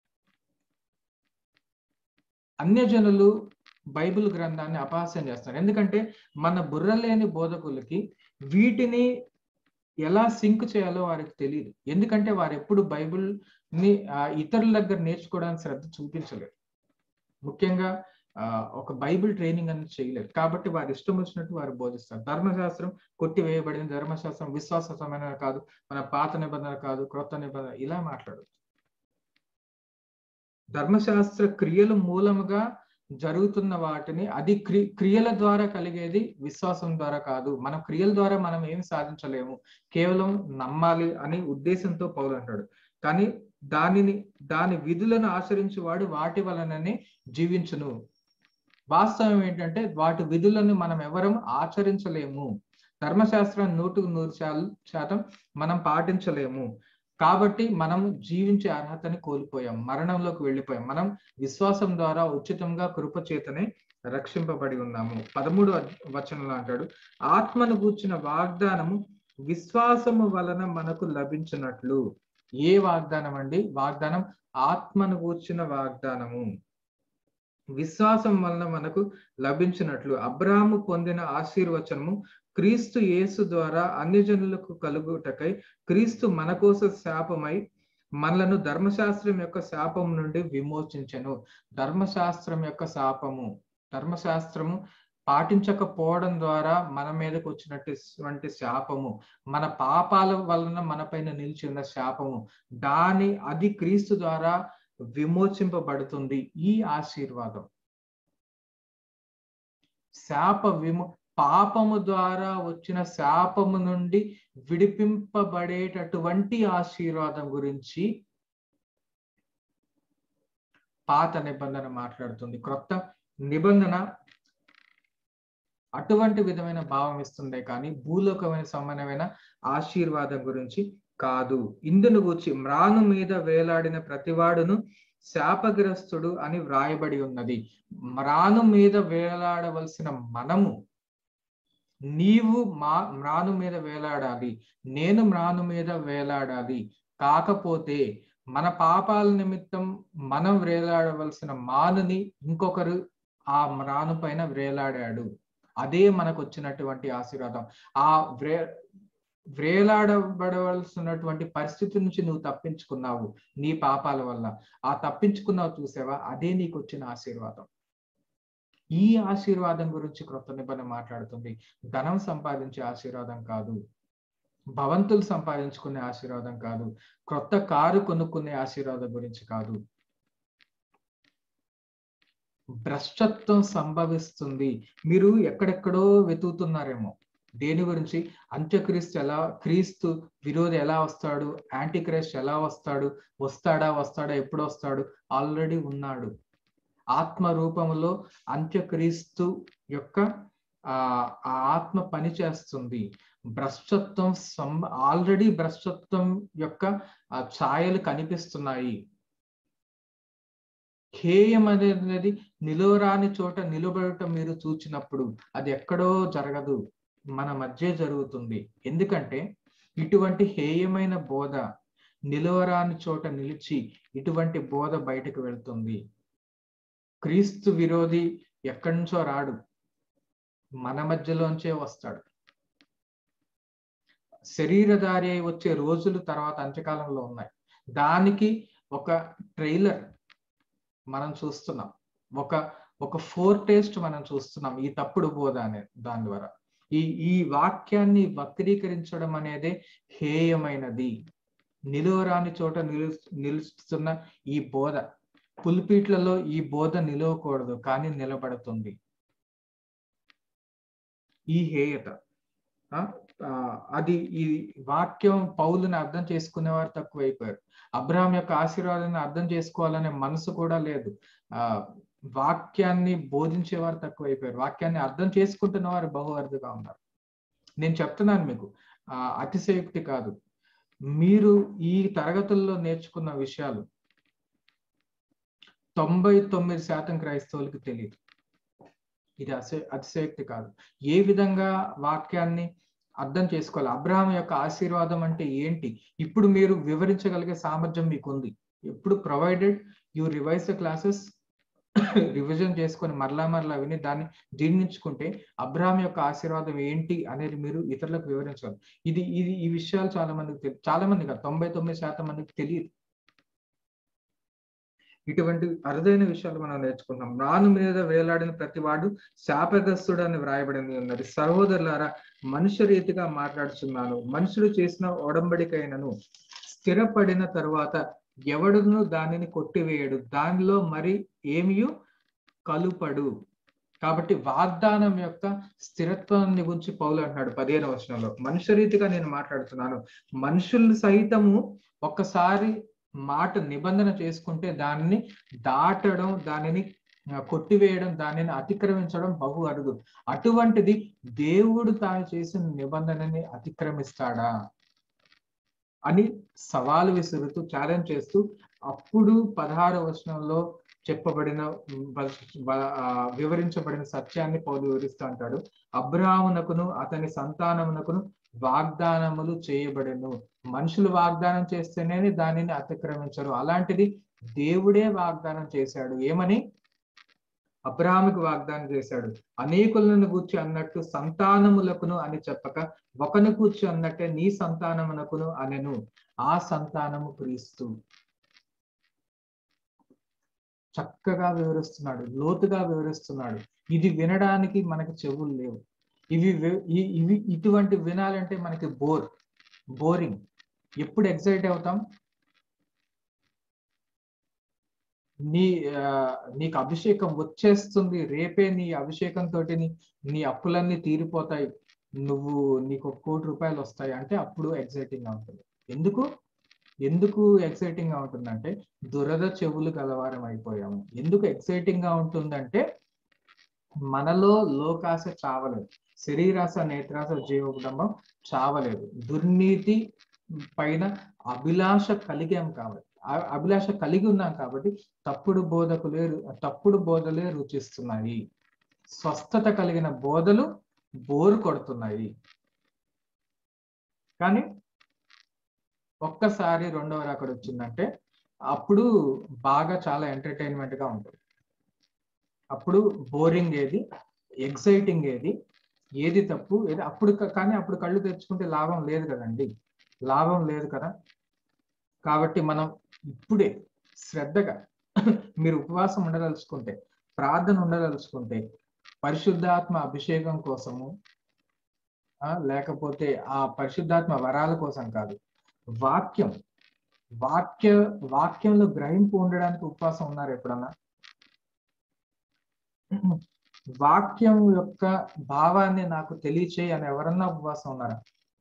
అన్యజనులు బైబిల్ గ్రంథాన్ని అపహాస్యం చేస్తారు ఎందుకంటే మన బుర్ర లేని బోధకులకి వీటిని ఎలా సింక్ చేయాలో వారికి తెలియదు ఎందుకంటే వారు ఎప్పుడు బైబిల్ ని ఇతరుల దగ్గర నేర్చుకోవడానికి శ్రద్ధ చూపించలేదు ముఖ్యంగా ఒక బైబిల్ ట్రైనింగ్ అనేది చేయలేదు కాబట్టి వారు ఇష్టం వచ్చినట్టు వారు బోధిస్తారు ధర్మశాస్త్రం కొట్టివేయబడింది ధర్మశాస్త్రం విశ్వాసమైన కాదు మన పాత నిబంధన కాదు క్రొత్త నిబంధన ఇలా మాట్లాడదు ధర్మశాస్త్ర క్రియలు మూలముగా జరుగుతున్న వాటిని అది క్రి క్రియల ద్వారా కలిగేది విశ్వాసం ద్వారా కాదు మన క్రియల ద్వారా మనం ఏమి సాధించలేము కేవలం నమ్మాలి అని ఉద్దేశంతో పౌలు అంటాడు కానీ దానిని దాని విధులను ఆచరించి వాడు వాటి వలననే జీవించును వాస్తవం ఏంటంటే వాటి విధులను మనం ఎవరం ఆచరించలేము ధర్మశాస్త్రం నూటుకు నూరు శాతం మనం పాటించలేము కాబట్టి మనం జీవించే అర్హతని కోల్పోయాం మరణంలోకి వెళ్ళిపోయాం మనం విశ్వాసం ద్వారా ఉచితంగా కృపచేతనే రక్షింపబడి ఉన్నాము పదమూడు వచనంలో అంటాడు ఆత్మను కూర్చిన వాగ్దానము విశ్వాసము వలన మనకు లభించినట్లు ఏ వాగ్దానం అండి వాగ్దానం ఆత్మను కూర్చిన వాగ్దానము విశ్వాసం వలన మనకు లభించినట్లు అబ్రాహము పొందిన ఆశీర్వచనము క్రీస్తు యేసు ద్వారా అన్ని జనులకు కలుగుటకై క్రీస్తు మన కోసం శాపమై మనలను ధర్మశాస్త్రం యొక్క శాపం నుండి విమోచించను ధర్మశాస్త్రం యొక్క శాపము ధర్మశాస్త్రము పాటించకపోవడం ద్వారా మన మీదకు వచ్చినటువంటి శాపము మన పాపాల వలన మన పైన నిలిచి ఉన్న శాపము దాని అది క్రీస్తు ద్వారా విమోచింపబడుతుంది ఈ ఆశీర్వాదం శాప విమో పాపము ద్వారా వచ్చిన శాపము నుండి విడిపింపబడేటటువంటి ఆశీర్వాదం గురించి పాత నిబంధన మాట్లాడుతుంది క్రొత్త నిబంధన అటువంటి విధమైన భావం ఇస్తుందే కానీ భూలోకమైన సమానమైన ఆశీర్వాదం గురించి కాదు ఇందును గూర్చి మ్రాను మీద వేలాడిన ప్రతివాడును శాపగ్రస్తుడు అని వ్రాయబడి ఉన్నది మ్రాను మీద వేలాడవలసిన మనము నీవు మా మ్రాను మీద వేలాడాలి నేను మ్రాను మీద వేలాడాలి కాకపోతే మన పాపాల నిమిత్తం మనం వేలాడవలసిన మానుని ఇంకొకరు ఆ మ్రాను పైన వేలాడాడు అదే మనకు వచ్చినటువంటి ఆశీర్వాదం ఆ వ్రే వ్రేలాడబడవలసినటువంటి పరిస్థితి నుంచి నువ్వు తప్పించుకున్నావు నీ పాపాల వల్ల ఆ తప్పించుకున్నావు చూసావా అదే నీకు వచ్చిన ఆశీర్వాదం ఈ ఆశీర్వాదం గురించి క్రొత్త నిబంధన మాట్లాడుతుంది ధనం సంపాదించే ఆశీర్వాదం కాదు భవంతులు సంపాదించుకునే ఆశీర్వాదం కాదు క్రొత్త కారు కొనుక్కునే ఆశీర్వాదం గురించి కాదు భ్రష్టత్వం సంభవిస్తుంది మీరు ఎక్కడెక్కడో వెతుకుతున్నారేమో దేని గురించి అంత్యక్రీస్తు ఎలా క్రీస్తు విరోధి ఎలా వస్తాడు యాంటీ క్రైస్ట్ ఎలా వస్తాడు వస్తాడా వస్తాడా ఎప్పుడు వస్తాడు ఆల్రెడీ ఉన్నాడు ఆత్మ రూపములో అంత్యక్రీస్తు యొక్క ఆ ఆత్మ పని చేస్తుంది భ్రష్టత్వం సం ఆల్రెడీ భ్రష్టత్వం యొక్క ఛాయలు కనిపిస్తున్నాయి హేయం అనేది నిలువరాని చోట నిలబడటం మీరు చూచినప్పుడు అది ఎక్కడో జరగదు మన మధ్య జరుగుతుంది ఎందుకంటే ఇటువంటి హేయమైన బోధ నిలువరాని చోట నిలిచి ఇటువంటి బోధ బయటకు వెళ్తుంది క్రీస్తు విరోధి ఎక్కడి నుంచో రాడు మన మధ్యలోంచే వస్తాడు శరీరధారి అయి వచ్చే రోజులు తర్వాత అంత్యకాలంలో ఉన్నాయి దానికి ఒక ట్రైలర్ మనం చూస్తున్నాం ఒక ఒక ఫోర్ టేస్ట్ మనం చూస్తున్నాం ఈ తప్పుడు బోధ అనే దాని ద్వారా ఈ ఈ వాక్యాన్ని వక్రీకరించడం అనేది హేయమైనది నిలువరాని చోట నిలు నిలుస్తున్న ఈ బోధ పుల్పీట్లలో ఈ బోధ నిలవకూడదు కానీ నిలబడుతుంది ఈ హేయత అది ఈ వాక్యం పౌలుని అర్థం చేసుకునేవారు తక్కువైపోయారు అబ్రహాం యొక్క ఆశీర్వాదాన్ని అర్థం చేసుకోవాలనే మనసు కూడా లేదు ఆ వాక్యాన్ని బోధించేవారు తక్కువైపోయారు వాక్యాన్ని అర్థం చేసుకుంటున్న వారు బహు అరుదుగా ఉన్నారు నేను చెప్తున్నాను మీకు ఆ అతిశయోక్తి కాదు మీరు ఈ తరగతుల్లో నేర్చుకున్న విషయాలు తొంభై తొమ్మిది శాతం క్రైస్తవులకి తెలియదు ఇది అసే అతిశయోక్తి కాదు ఏ విధంగా వాక్యాన్ని అర్థం చేసుకోవాలి అబ్రహాం యొక్క ఆశీర్వాదం అంటే ఏంటి ఇప్పుడు మీరు వివరించగలిగే సామర్థ్యం మీకు ఉంది ఎప్పుడు provided you revise the classes revision చేసుకొని మరలా మరలా విని దాన్ని జీర్ణించుకుంటే అబ్రహాం యొక్క ఆశీర్వాదం ఏంటి అనేది మీరు ఇతరులకు వివరించాలి ఇది ఇది ఈ విషయాలు చాలా మందికి తెలియదు చాలా మంది కాదు తొంభై తొమ్మిది శాతం మందికి తెలియదు ఇటువంటి అరుదైన విషయాలు మనం నేర్చుకుంటాం రాను మీద వేలాడిన ప్రతివాడు శాపగ్రస్తుడు అని వ్రాయబడింది ఉన్నది సహోదరులారా మనుష్య రీతిగా మాట్లాడుతున్నాను మనుషుడు చేసిన ఒడంబడికైనను స్థిరపడిన తరువాత ఎవడును దానిని కొట్టివేయడు దానిలో మరి ఏమియు కలుపడు కాబట్టి వాగ్దానం యొక్క స్థిరత్వాన్ని గురించి పౌలు అంటున్నాడు పదిహేను వచనంలో మనుష్య రీతిగా నేను మాట్లాడుతున్నాను మనుషులు సహితము ఒక్కసారి మాట నిబంధన చేసుకుంటే దానిని దాటడం దానిని కొట్టివేయడం దానిని అతిక్రమించడం బహు అరుదు అటువంటిది దేవుడు తాను చేసిన నిబంధనని అతిక్రమిస్తాడా అని సవాలు విసురుతూ ఛాలెంజ్ చేస్తూ అప్పుడు పదహారు వచనంలో చెప్పబడిన వివరించబడిన సత్యాన్ని పౌలు వివరిస్తూ అంటాడు అబ్రాహ్మునకును అతని సంతానమునకును వాగ్దానములు చేయబడెను మనుషులు వాగ్దానం చేస్తేనే దానిని అతిక్రమించరు అలాంటిది దేవుడే వాగ్దానం చేశాడు ఏమని అబ్రాహాముకి వాగ్దానం చేశాడు అనేకులను కూర్చి అన్నట్టు సంతానములకును అని చెప్పక ఒకను కూర్చి అన్నట్టే నీ సంతానమునకును అనెను ఆ సంతానము క్రీస్తు చక్కగా వివరిస్తున్నాడు లోతుగా వివరిస్తున్నాడు ఇది వినడానికి మనకి చెవులు లేవు ఇవి ఇవి ఇటువంటి వినాలంటే మనకి బోర్ బోరింగ్ ఎప్పుడు ఎక్సైట్ అవుతాం నీ ఆ, నీకు అభిషేకం వచ్చేస్తుంది రేపే నీ అభిషేకం తోటి నీ నీ అప్పులన్నీ తీరిపోతాయి నువ్వు నీకు ఒక కోటి రూపాయలు వస్తాయి అంటే అప్పుడు ఎక్సైటింగ్ గా ఉంటుంది ఎందుకు ఎందుకు ఎక్సైటింగ్ గా ఉంటుందంటే దురద చెవులు గలవారం అయిపోయాము ఎందుకు ఎక్సైటింగ్ గా ఉంటుందంటే మనలో లోకాశ చావలేదు శరీరాశ నేత్రాశ జీవకుటుంబం చావలేదు దుర్నీతి పైన అభిలాష కలిగాం కాబట్టి ఆ- అభిలాష కలిగి ఉన్నాం కాబట్టి తప్పుడు బోధకులే రు- తప్పుడు బోధలే రుచిస్తున్నాయి స్వస్థత కలిగిన బోధలు బోరు కొడుతున్నాయి కానీ ఒక్కసారి రెండవ అక్కడ వచ్చిందంటే అప్పుడు బాగా చాలా ఎంటర్టైన్మెంట్ గా ఉంటుంది అప్పుడు బోరింగ్ ఏది ఎక్సైటింగ్ ఏది ఏది తప్పు ఏది అప్పుడు క- కానీ అప్పుడు కళ్ళు తెచ్చుకుంటే లాభం లేదు కదండి లాభం లేదు కదా కాబట్టి మనం ఇప్పుడే శ్రద్ధగా మీరు ఉపవాసం ఉండదలుచుకుంటే ప్రార్థన ఉండదలుచుకుంటే పరిశుద్ధాత్మ అభిషేకం కోసము ఆ, లేకపోతే ఆ పరిశుద్ధాత్మ వరాల కోసం కాదు వాక్యం వాక్య వాక్యంలో గ్రహింపు ఉండడానికి ఉపవాసం ఉన్నారు ఎప్పుడన్నా వాక్యం యొక్క భావాన్ని నాకు తెలియచేయి అని ఎవరన్నా ఉపవాసం ఉన్నారా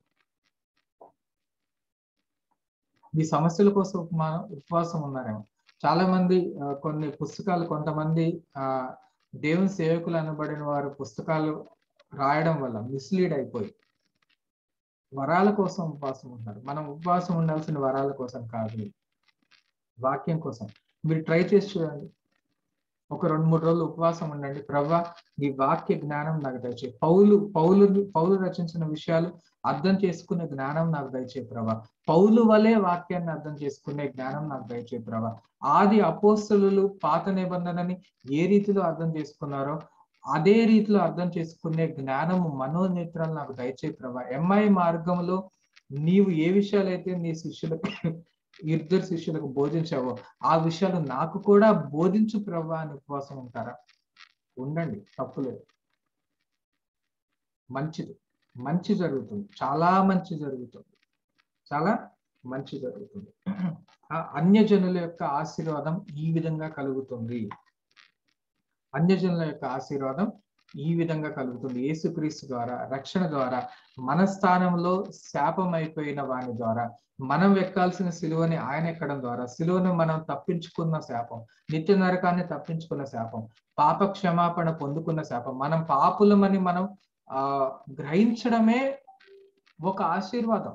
మీ సమస్యల కోసం ఉపమా ఉపవాసం ఉన్నారేమో చాలా మంది ఆ, కొన్ని పుస్తకాలు కొంతమంది ఆ దేవుని సేవకులు అనబడిన వారు పుస్తకాలు రాయడం వల్ల మిస్లీడ్ అయిపోయి వరాల కోసం ఉపవాసం ఉంటారు మనం ఉపవాసం ఉండాల్సిన వరాల కోసం కాదు వాక్యం కోసం మీరు ట్రై చేసి చూడండి ఒక రెండు మూడు రోజులు ఉపవాసం ఉండండి ప్రవ్వా నీ వాక్య జ్ఞానం నాకు దయచేయి పౌలు పౌలు పౌలు రచించిన విషయాలు అర్థం చేసుకునే జ్ఞానం నాకు దయచేయి ప్రభా పౌలు వలె వాక్యాన్ని అర్థం చేసుకునే జ్ఞానం నాకు దయచేయి ప్రభా ఆది అపోస్తలు పాత నిబంధనని ఏ రీతిలో అర్థం చేసుకున్నారో అదే రీతిలో అర్థం చేసుకునే జ్ఞానము మనోనేత్రాలు నాకు దయచేయి ప్రభా ఎంఐ మార్గంలో నీవు ఏ విషయాలైతే నీ శిష్యులకు ఇద్దరు శిష్యులకు బోధించావో ఆ విషయాలు నాకు కూడా బోధించు ప్రభా అని ఉపవాసం ఉంటారా ఉండండి తప్పులేదు మంచిది మంచి జరుగుతుంది చాలా మంచి జరుగుతుంది చాలా మంచి జరుగుతుంది ఆ అన్యజనుల యొక్క ఆశీర్వాదం ఈ విధంగా కలుగుతుంది అన్యజనుల యొక్క ఆశీర్వాదం ఈ విధంగా కలుగుతుంది యేసుక్రీస్తు ద్వారా రక్షణ ద్వారా మన స్థానంలో శాపం అయిపోయిన వాని ద్వారా మనం ఎక్కాల్సిన సిలువని ఆయన ఎక్కడం ద్వారా సిలువను మనం తప్పించుకున్న శాపం నిత్య నరకాన్ని తప్పించుకున్న శాపం పాప క్షమాపణ పొందుకున్న శాపం మనం పాపులమని మనం ఆ గ్రహించడమే ఒక ఆశీర్వాదం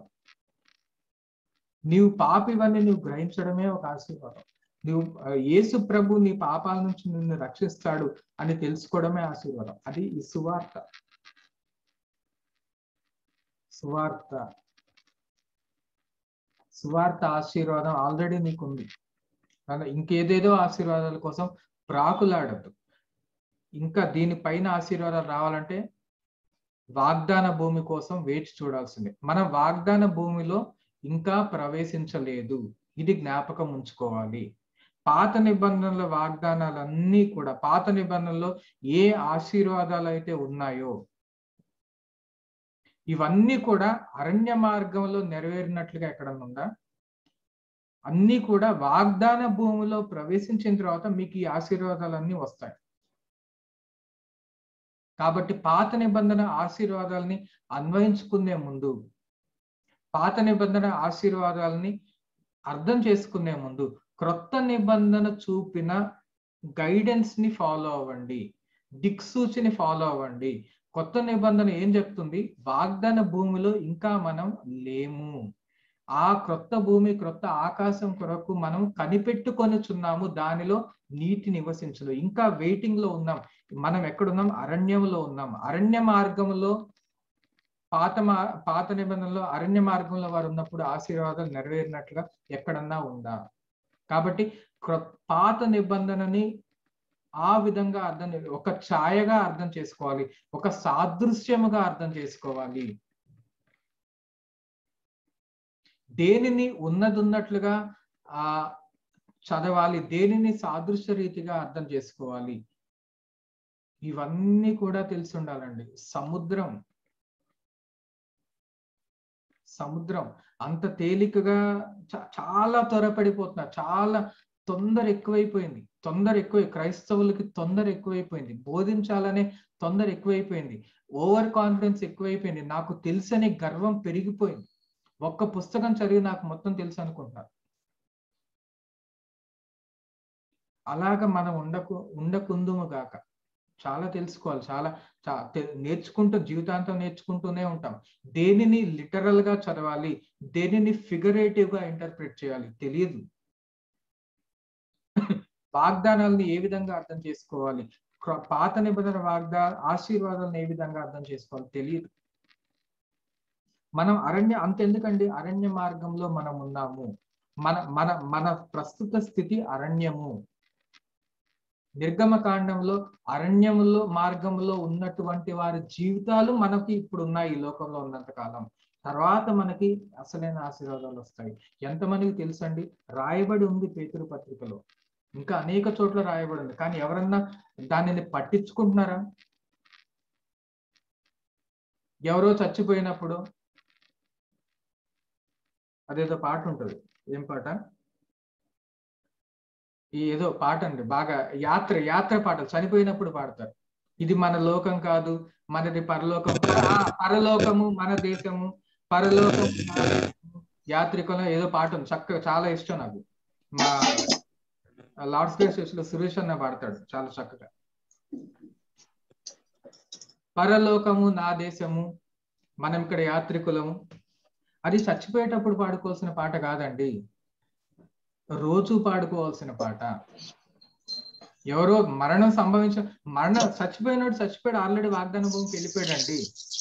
నీవు పాపివని నువ్వు గ్రహించడమే ఒక ఆశీర్వాదం నువ్వు ఆ, యేసు ప్రభు నీ పాపాల నుంచి నిన్ను రక్షిస్తాడు అని తెలుసుకోవడమే ఆశీర్వాదం అది ఈ సువార్త సువార్త సువార్త ఆశీర్వాదం ఆల్రెడీ నీకుంది కానీ ఇంకేదేదో ఆశీర్వాదాల కోసం ప్రాకులాడద్దు ఇంకా దీనిపైన ఆశీర్వాదాలు రావాలంటే వాగ్దాన భూమి కోసం వేచి చూడాల్సిందే మనం వాగ్దాన భూమిలో ఇంకా ప్రవేశించలేదు ఇది జ్ఞాపకం ఉంచుకోవాలి పాత నిబంధనల వాగ్దానాలన్నీ కూడా పాత నిబంధనలో ఏ ఆశీర్వాదాలు అయితే ఉన్నాయో ఇవన్నీ కూడా అరణ్య మార్గంలో నెరవేరినట్లుగా ఎక్కడన్నా ఉందా అన్నీ కూడా వాగ్దాన భూమిలో ప్రవేశించిన తర్వాత మీకు ఈ ఆశీర్వాదాలన్నీ వస్తాయి కాబట్టి పాత నిబంధన ఆశీర్వాదాలని అన్వయించుకునే ముందు పాత నిబంధన ఆశీర్వాదాలని అర్థం చేసుకునే ముందు క్రొత్త నిబంధన చూపిన గైడెన్స్ ని ఫాలో అవ్వండి దిక్సూచిని ఫాలో అవ్వండి కొత్త నిబంధన ఏం చెప్తుంది వాగ్దాన భూమిలో ఇంకా మనం లేము ఆ క్రొత్త భూమి క్రొత్త ఆకాశం కొరకు మనం కనిపెట్టుకొనిచున్నాము దానిలో నీటి నివసించదు ఇంకా వెయిటింగ్ లో ఉన్నాం మనం ఎక్కడున్నాం అరణ్యంలో ఉన్నాం అరణ్య మార్గంలో పాత మా పాత నిబంధనలో అరణ్య మార్గంలో వారు ఉన్నప్పుడు ఆశీర్వాదాలు నెరవేరినట్లుగా ఎక్కడన్నా ఉందా కాబట్టి క్రొ- పాత నిబంధనని ఆ విధంగా అర్థం చే- ఒక ఛాయగా అర్థం చేసుకోవాలి ఒక సాదృశ్యముగా అర్థం చేసుకోవాలి దేనిని ఉన్నదున్నట్లుగా ఆ చదవాలి దేనిని సాదృశ్య రీతిగా అర్థం చేసుకోవాలి ఇవన్నీ కూడా తెలిసి ఉండాలండి సముద్రం సముద్రం అంత తేలికగా చా- చాలా త్వరపడిపోతున్నారు చాలా తొందర ఎక్కువైపోయింది తొందర ఎక్కువ క్రైస్తవులకి తొందర ఎక్కువైపోయింది బోధించాలనే తొందర ఎక్కువైపోయింది ఓవర్ కాన్ఫిడెన్స్ ఎక్కువైపోయింది నాకు తెలుసనే గర్వం పెరిగిపోయింది ఒక్క పుస్తకం చదివి నాకు మొత్తం తెలుసు అనుకుంటున్నారు అలాగ మనం ఉండకు ఉండకుందుము గాక చాలా తెలుసుకోవాలి చాలా నేర్చుకుంటూ జీవితాంతం నేర్చుకుంటూనే ఉంటాం దేనిని లిటరల్ గా చదవాలి దేనిని ఫిగరేటివ్ గా ఇంటర్ప్రిట్ చేయాలి తెలియదు వాగ్దానాలను ఏ విధంగా అర్థం చేసుకోవాలి పాత నిబంధన వాగ్దా ఆశీర్వాదాలను ఏ విధంగా అర్థం చేసుకోవాలి తెలియదు మనం అరణ్య అంతెందుకండి అరణ్య మార్గంలో మనం ఉన్నాము మన మన మన ప్రస్తుత స్థితి అరణ్యము నిర్గమకాండంలో అరణ్యములో మార్గంలో ఉన్నటువంటి వారి జీవితాలు మనకి ఇప్పుడు ఉన్నాయి ఈ లోకంలో ఉన్నంత కాలం తర్వాత మనకి అసలైన ఆశీర్వాదాలు వస్తాయి ఎంతమందికి తెలుసండి రాయబడి ఉంది పేతురు పత్రికలో ఇంకా అనేక చోట్ల రాయబడి ఉంది కానీ ఎవరన్నా దానిని పట్టించుకుంటున్నారా ఎవరో చచ్చిపోయినప్పుడు అదేదో పాట ఉంటుంది ఏం పాట ఈ ఏదో పాట అండి బాగా యాత్ర యాత్ర పాట చనిపోయినప్పుడు పాడతారు ఇది మన లోకం కాదు మనది పరలోకం పరలోకము మన దేశము పరలోకము యాత్రికులం ఏదో పాట ఉంది చక్కగా చాలా ఇష్టం నాకు మా లార్డ్స్ ప్లేసెస్ లో సురేష్ అన్న పాడతాడు చాలా చక్కగా పరలోకము నా దేశము మనం ఇక్కడ యాత్రికులము అది చచ్చిపోయేటప్పుడు పాడుకోవాల్సిన పాట కాదండి రోజు పాడుకోవాల్సిన పాట ఎవరో మరణం సంభవించ మరణం చచ్చిపోయినాడు చచ్చిపోయాడు ఆల్రెడీ వాగ్దాన భూమికి వెళ్ళిపోయాడండి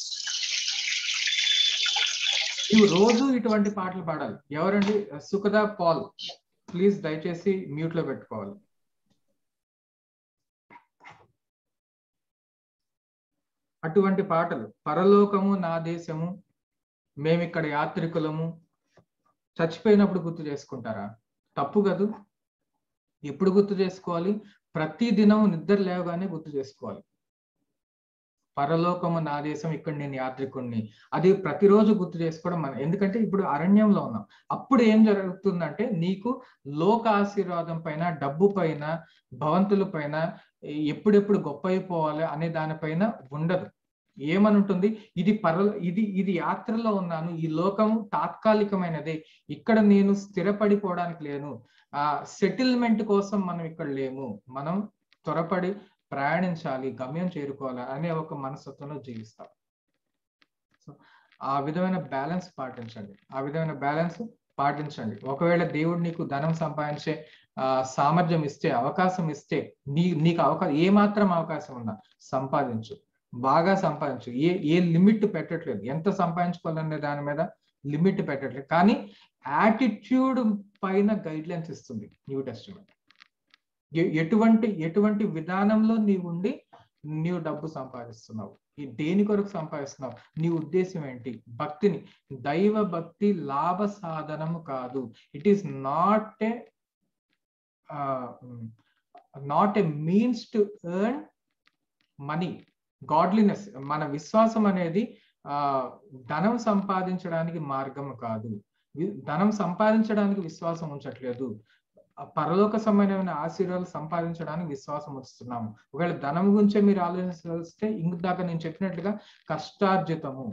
నువ్వు రోజు ఇటువంటి పాటలు పాడాలి ఎవరండి సుఖదా పాల్ ప్లీజ్ దయచేసి మ్యూట్ లో పెట్టుకోవాలి అటువంటి పాటలు పరలోకము నా దేశము మేమిక్కడ యాత్రికులము చచ్చిపోయినప్పుడు గుర్తు చేసుకుంటారా తప్పు కదూ ఎప్పుడు గుర్తు చేసుకోవాలి ప్రతి దినం నిద్ర లేవగానే గుర్తు చేసుకోవాలి పరలోకము నా దేశం ఇక్కడ నేను యాత్రికుణ్ణి అది ప్రతిరోజు గుర్తు చేసుకోవడం మన ఎందుకంటే ఇప్పుడు అరణ్యంలో ఉన్నాం అప్పుడు ఏం జరుగుతుందంటే నీకు లోక ఆశీర్వాదం పైన డబ్బు పైన భవంతుల పైన ఎప్పుడెప్పుడు గొప్ప అయిపోవాలి అనే దానిపైన ఉండదు ఏమని ఉంటుంది ఇది పర ఇది ఇది యాత్రలో ఉన్నాను ఈ లోకం తాత్కాలికమైనదే ఇక్కడ నేను స్థిరపడిపోవడానికి లేను ఆ సెటిల్మెంట్ కోసం మనం ఇక్కడ లేము మనం త్వరపడి ప్రయాణించాలి గమ్యం చేరుకోవాలి అనే ఒక మనస్తత్వంలో జీవిస్తాం సో ఆ విధమైన బ్యాలెన్స్ పాటించండి ఆ విధమైన బ్యాలెన్స్ పాటించండి ఒకవేళ దేవుడు నీకు ధనం సంపాదించే ఆ సామర్థ్యం ఇస్తే అవకాశం ఇస్తే నీ నీకు అవకాశం ఏ మాత్రం అవకాశం ఉన్నా సంపాదించు బాగా సంపాదించు ఏ ఏ లిమిట్ పెట్టట్లేదు ఎంత సంపాదించుకోవాలనే దాని మీద లిమిట్ పెట్టట్లేదు కానీ యాటిట్యూడ్ పైన గైడ్ లైన్స్ ఇస్తుంది న్యూ టెస్టిమెంట్ ఎటువంటి ఎటువంటి విధానంలో నీవు ఉండి నీవు డబ్బు సంపాదిస్తున్నావు ఈ దేని కొరకు సంపాదిస్తున్నావు నీ ఉద్దేశం ఏంటి భక్తిని దైవ భక్తి లాభ సాధనము కాదు it is not a not a means to earn money godliness మన విశ్వాసం అనేది ఆ ధనం సంపాదించడానికి మార్గం కాదు ధనం సంపాదించడానికి విశ్వాసం ఉంచట్లేదు పరలోక సంబంధమైన ఆశీర్వాదాలు సంపాదించడానికి విశ్వాసం ఉంచుతున్నాము ఒకవేళ ధనం గురించే మీరు ఆలోచిస్తే ఇందాక నేను చెప్పినట్లుగా కష్టార్జితము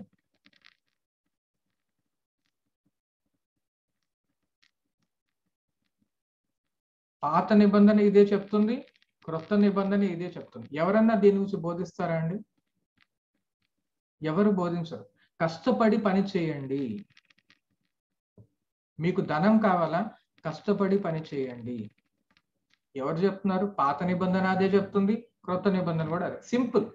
పాత నిబంధన ఇదే చెప్తుంది క్రొత్త నిబంధన ఇదే చెప్తుంది ఎవరన్నా దీని గురించి బోధిస్తారా అండి ఎవరు బోధించరు కష్టపడి పని చేయండి మీకు ధనం కావాలా కష్టపడి పని చేయండి ఎవరు చెప్తున్నారు పాత నిబంధన అదే చెప్తుంది క్రొత్త నిబంధన కూడా అదే సింపుల్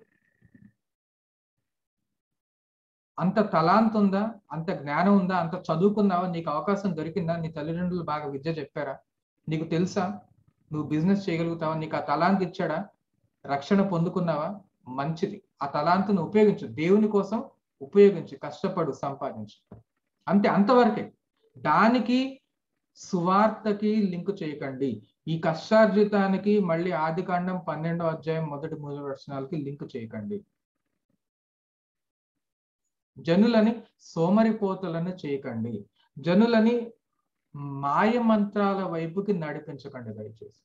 అంత తలాంత ఉందా అంత జ్ఞానం ఉందా అంత చదువుకున్నావా నీకు అవకాశం దొరికిందా నీ తల్లిదండ్రులు బాగా విద్య చెప్పారా నీకు తెలుసా నువ్వు బిజినెస్ చేయగలుగుతావా నీకు ఆ తలాంత ఇచ్చాడా రక్షణ పొందుకున్నావా మంచిది ఆ తలాంతును ఉపయోగించు దేవుని కోసం ఉపయోగించు కష్టపడు సంపాదించు అంతే అంతవరకే దానికి సువార్తకి లింక్ చేయకండి ఈ కష్టార్జితానికి మళ్ళీ ఆది కాండం పన్నెండో అధ్యాయం మొదటి మూడు వచనాలకి లింక్ చేయకండి జనులని సోమరిపోతులను చేయకండి జనులని మాయ మంత్రాల వైపుకి నడిపించకండి దయచేసి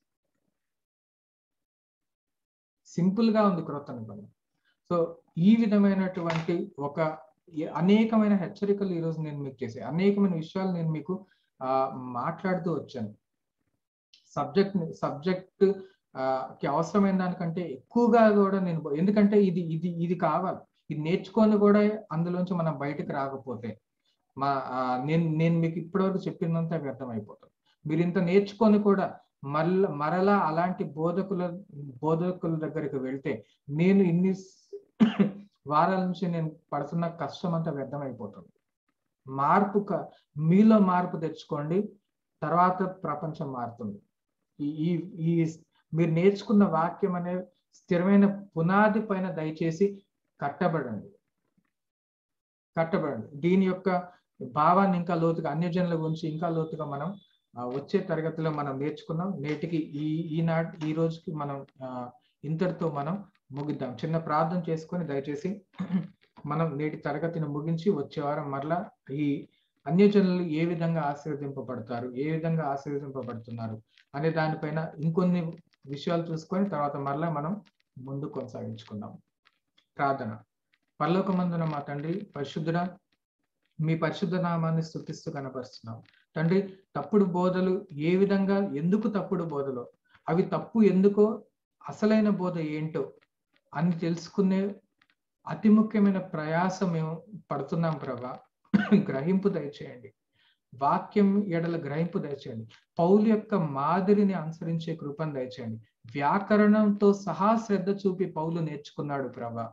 సింపుల్ గా ఉంది క్రొత్త నిబంధన సో ఈ విధమైనటువంటి ఒక ఏ- అనేకమైన హెచ్చరికలు ఈరోజు నేను మీకు చేసే అనేకమైన విషయాలు నేను మీకు ఆ, మాట్లాడుతూ వచ్చాను సబ్జెక్ట్ సబ్జెక్ట్ కి అవసరమైన దానికంటే ఎక్కువగా కూడా నేను ఎందుకంటే ఇది ఇది ఇది కావాలి ఇది నేర్చుకొని కూడా అందులోంచి మనం బయటకు రాకపోతే మా ఆ, నేను నేను మీకు ఇప్పటివరకు చెప్పినంత వ్యర్థం అయిపోతుంది మీరు ఇంత నేర్చుకొని కూడా మరల మరలా అలాంటి బోధకుల బోధకుల దగ్గరికి వెళ్తే నేను ఇన్ని స్- వారాల నుంచి నేను పడుతున్న కష్టం అంతా వ్యర్థం అయిపోతుంది మార్పు క- మీలో మార్పు తెచ్చుకోండి తర్వాత ప్రపంచం మారుతుంది ఈ ఈ- ఈ మీరు నేర్చుకున్న వాక్యం అనే స్థిరమైన పునాది పైన దయచేసి కట్టబడండి కట్టబడండి దీని యొక్క భావాన్ని ఇంకా లోతుగా అన్యజనుల గురించి ఇంకా లోతుగా మనం ఆ, వచ్చే తరగతిలో మనం నేర్చుకున్నాం నేటికి ఈ ఈనాటి ఈ రోజుకి మనం ఆ, ఇంతటితో మనం ముగిద్దాం చిన్న ప్రార్థన చేసుకొని దయచేసి మనం నేటి తరగతిని ముగించి వచ్చే వారం మరలా ఈ అన్యజనులు ఏ విధంగా ఆశీర్వదింపబడతారు ఏ విధంగా ఆశీర్వదింపబడుతున్నారు అనే దానిపైన ఇంకొన్ని విషయాలు చూసుకొని తర్వాత మరలా మనం ముందు కొనసాగించుకుందాం ప్రార్థన పరలోకమందున మా తండ్రి పరిశుద్ధుడా మీ పరిశుద్ధ నామాన్ని స్థుతిస్తూ కనపరుస్తున్నాం తండ్రి తప్పుడు బోధలు ఏ విధంగా ఎందుకు తప్పుడు బోధలు అవి తప్పు ఎందుకో అసలైన బోధ ఏంటో అని తెలుసుకునే అతి ముఖ్యమైన ప్రయాసం మేము పడుతున్నాం ప్రభా గ్రహింపు దయచేయండి వాక్యం ఎడల గ్రహింపు దయచేయండి పౌలు యొక్క మాదిరిని అనుసరించే కృపను దయచేయండి వ్యాకరణంతో సహా శ్రద్ధ చూపి పౌలు నేర్చుకున్నాడు ప్రభా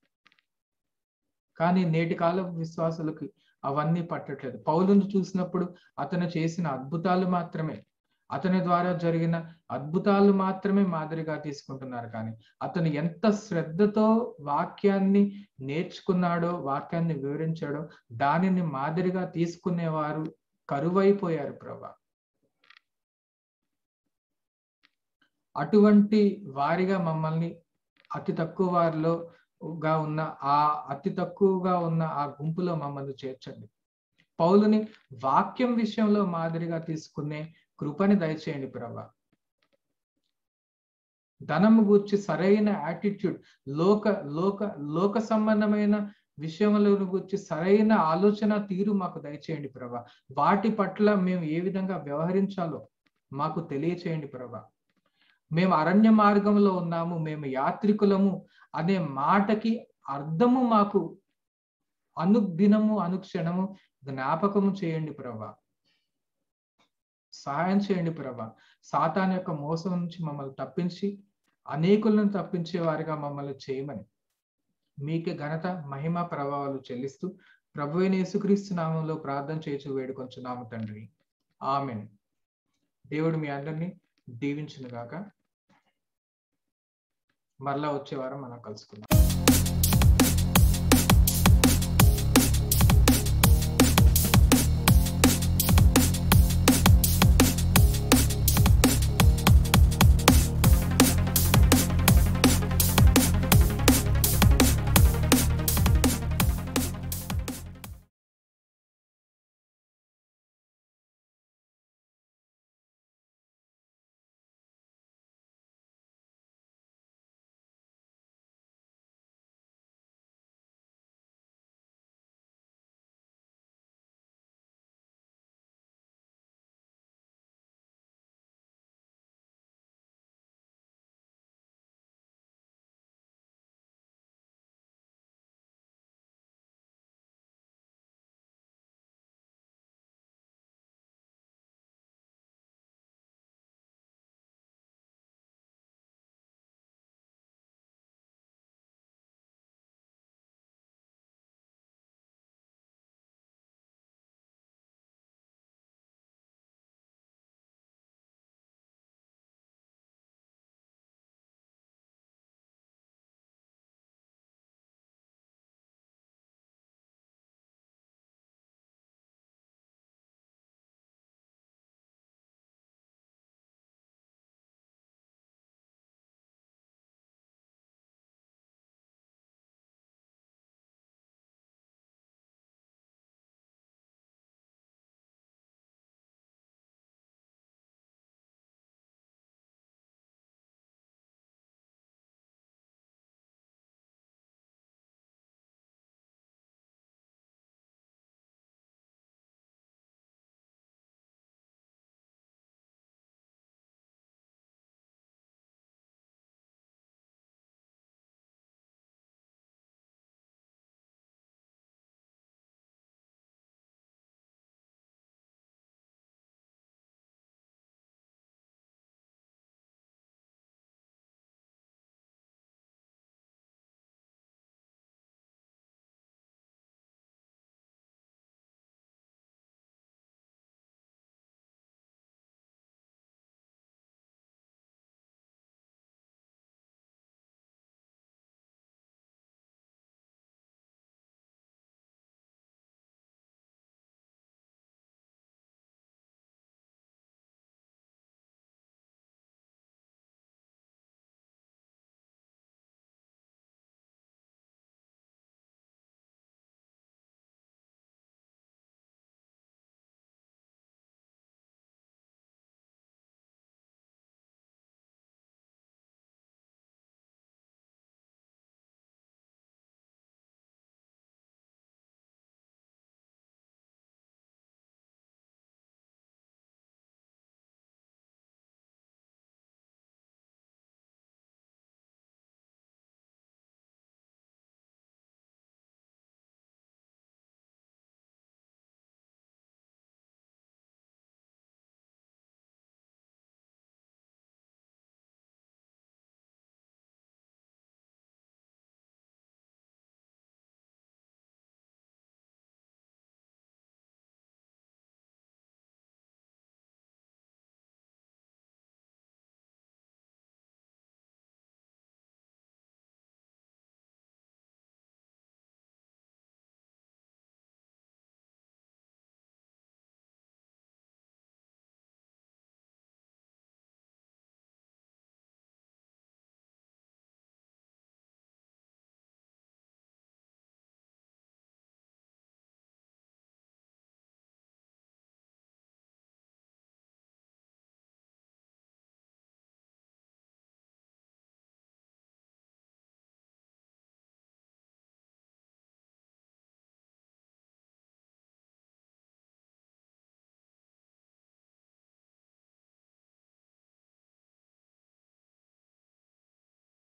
కానీ నేటి కాల విశ్వాసులకి అవన్నీ పట్టట్లేదు పౌలును చూసినప్పుడు అతను చేసిన అద్భుతాలు మాత్రమే అతని ద్వారా జరిగిన అద్భుతాలు మాత్రమే మాదిరిగా తీసుకుంటున్నారు కానీ అతను ఎంత శ్రద్ధతో వాక్యాన్ని నేర్చుకున్నాడో వాక్యాన్ని వివరించాడో దానిని మాదిరిగా తీసుకునేవారు కరువైపోయారు ప్రభా అటువంటి వారిగా మమ్మల్ని అతి తక్కువ వారిలో గా ఉన్న ఆ అతి తక్కువగా ఉన్న ఆ గుంపులో మమ్మల్ని చేర్చండి పౌలుని వాక్యం విషయంలో మాదిరిగా తీసుకునే కృపని దయచేయండి ప్రభా ధనము గూర్చి సరైన యాటిట్యూడ్ లోక లోక లోక సంబంధమైన విషయంలో గురించి సరైన ఆలోచన తీరు మాకు దయచేయండి ప్రభా వాటి పట్ల మేము ఏ విధంగా వ్యవహరించాలో మాకు తెలియచేయండి ప్రభా మేము అరణ్య మార్గంలో ఉన్నాము మేము యాత్రికులము అనే మాటకి అర్థము మాకు అనుదినము అనుక్షణము జ్ఞాపకము చేయండి ప్రభా సహాయం చేయండి ప్రభా సాతాన్ యొక్క మోసం నుంచి మమ్మల్ని తప్పించి అనేకులను తప్పించే వారిగా మమ్మల్ని చేయమని మీకే ఘనత మహిమ ప్రభావాలు చెల్లిస్తూ ప్రభు యేసుక్రీస్తు నామంలో ప్రార్థన చేయచు వేడుకొంచున్నాము తండ్రి ఆమెన్ దేవుడు మీ అందరినీ దీవించును గాక మరలా వచ్చే వారం మనం కలుసుకుందాం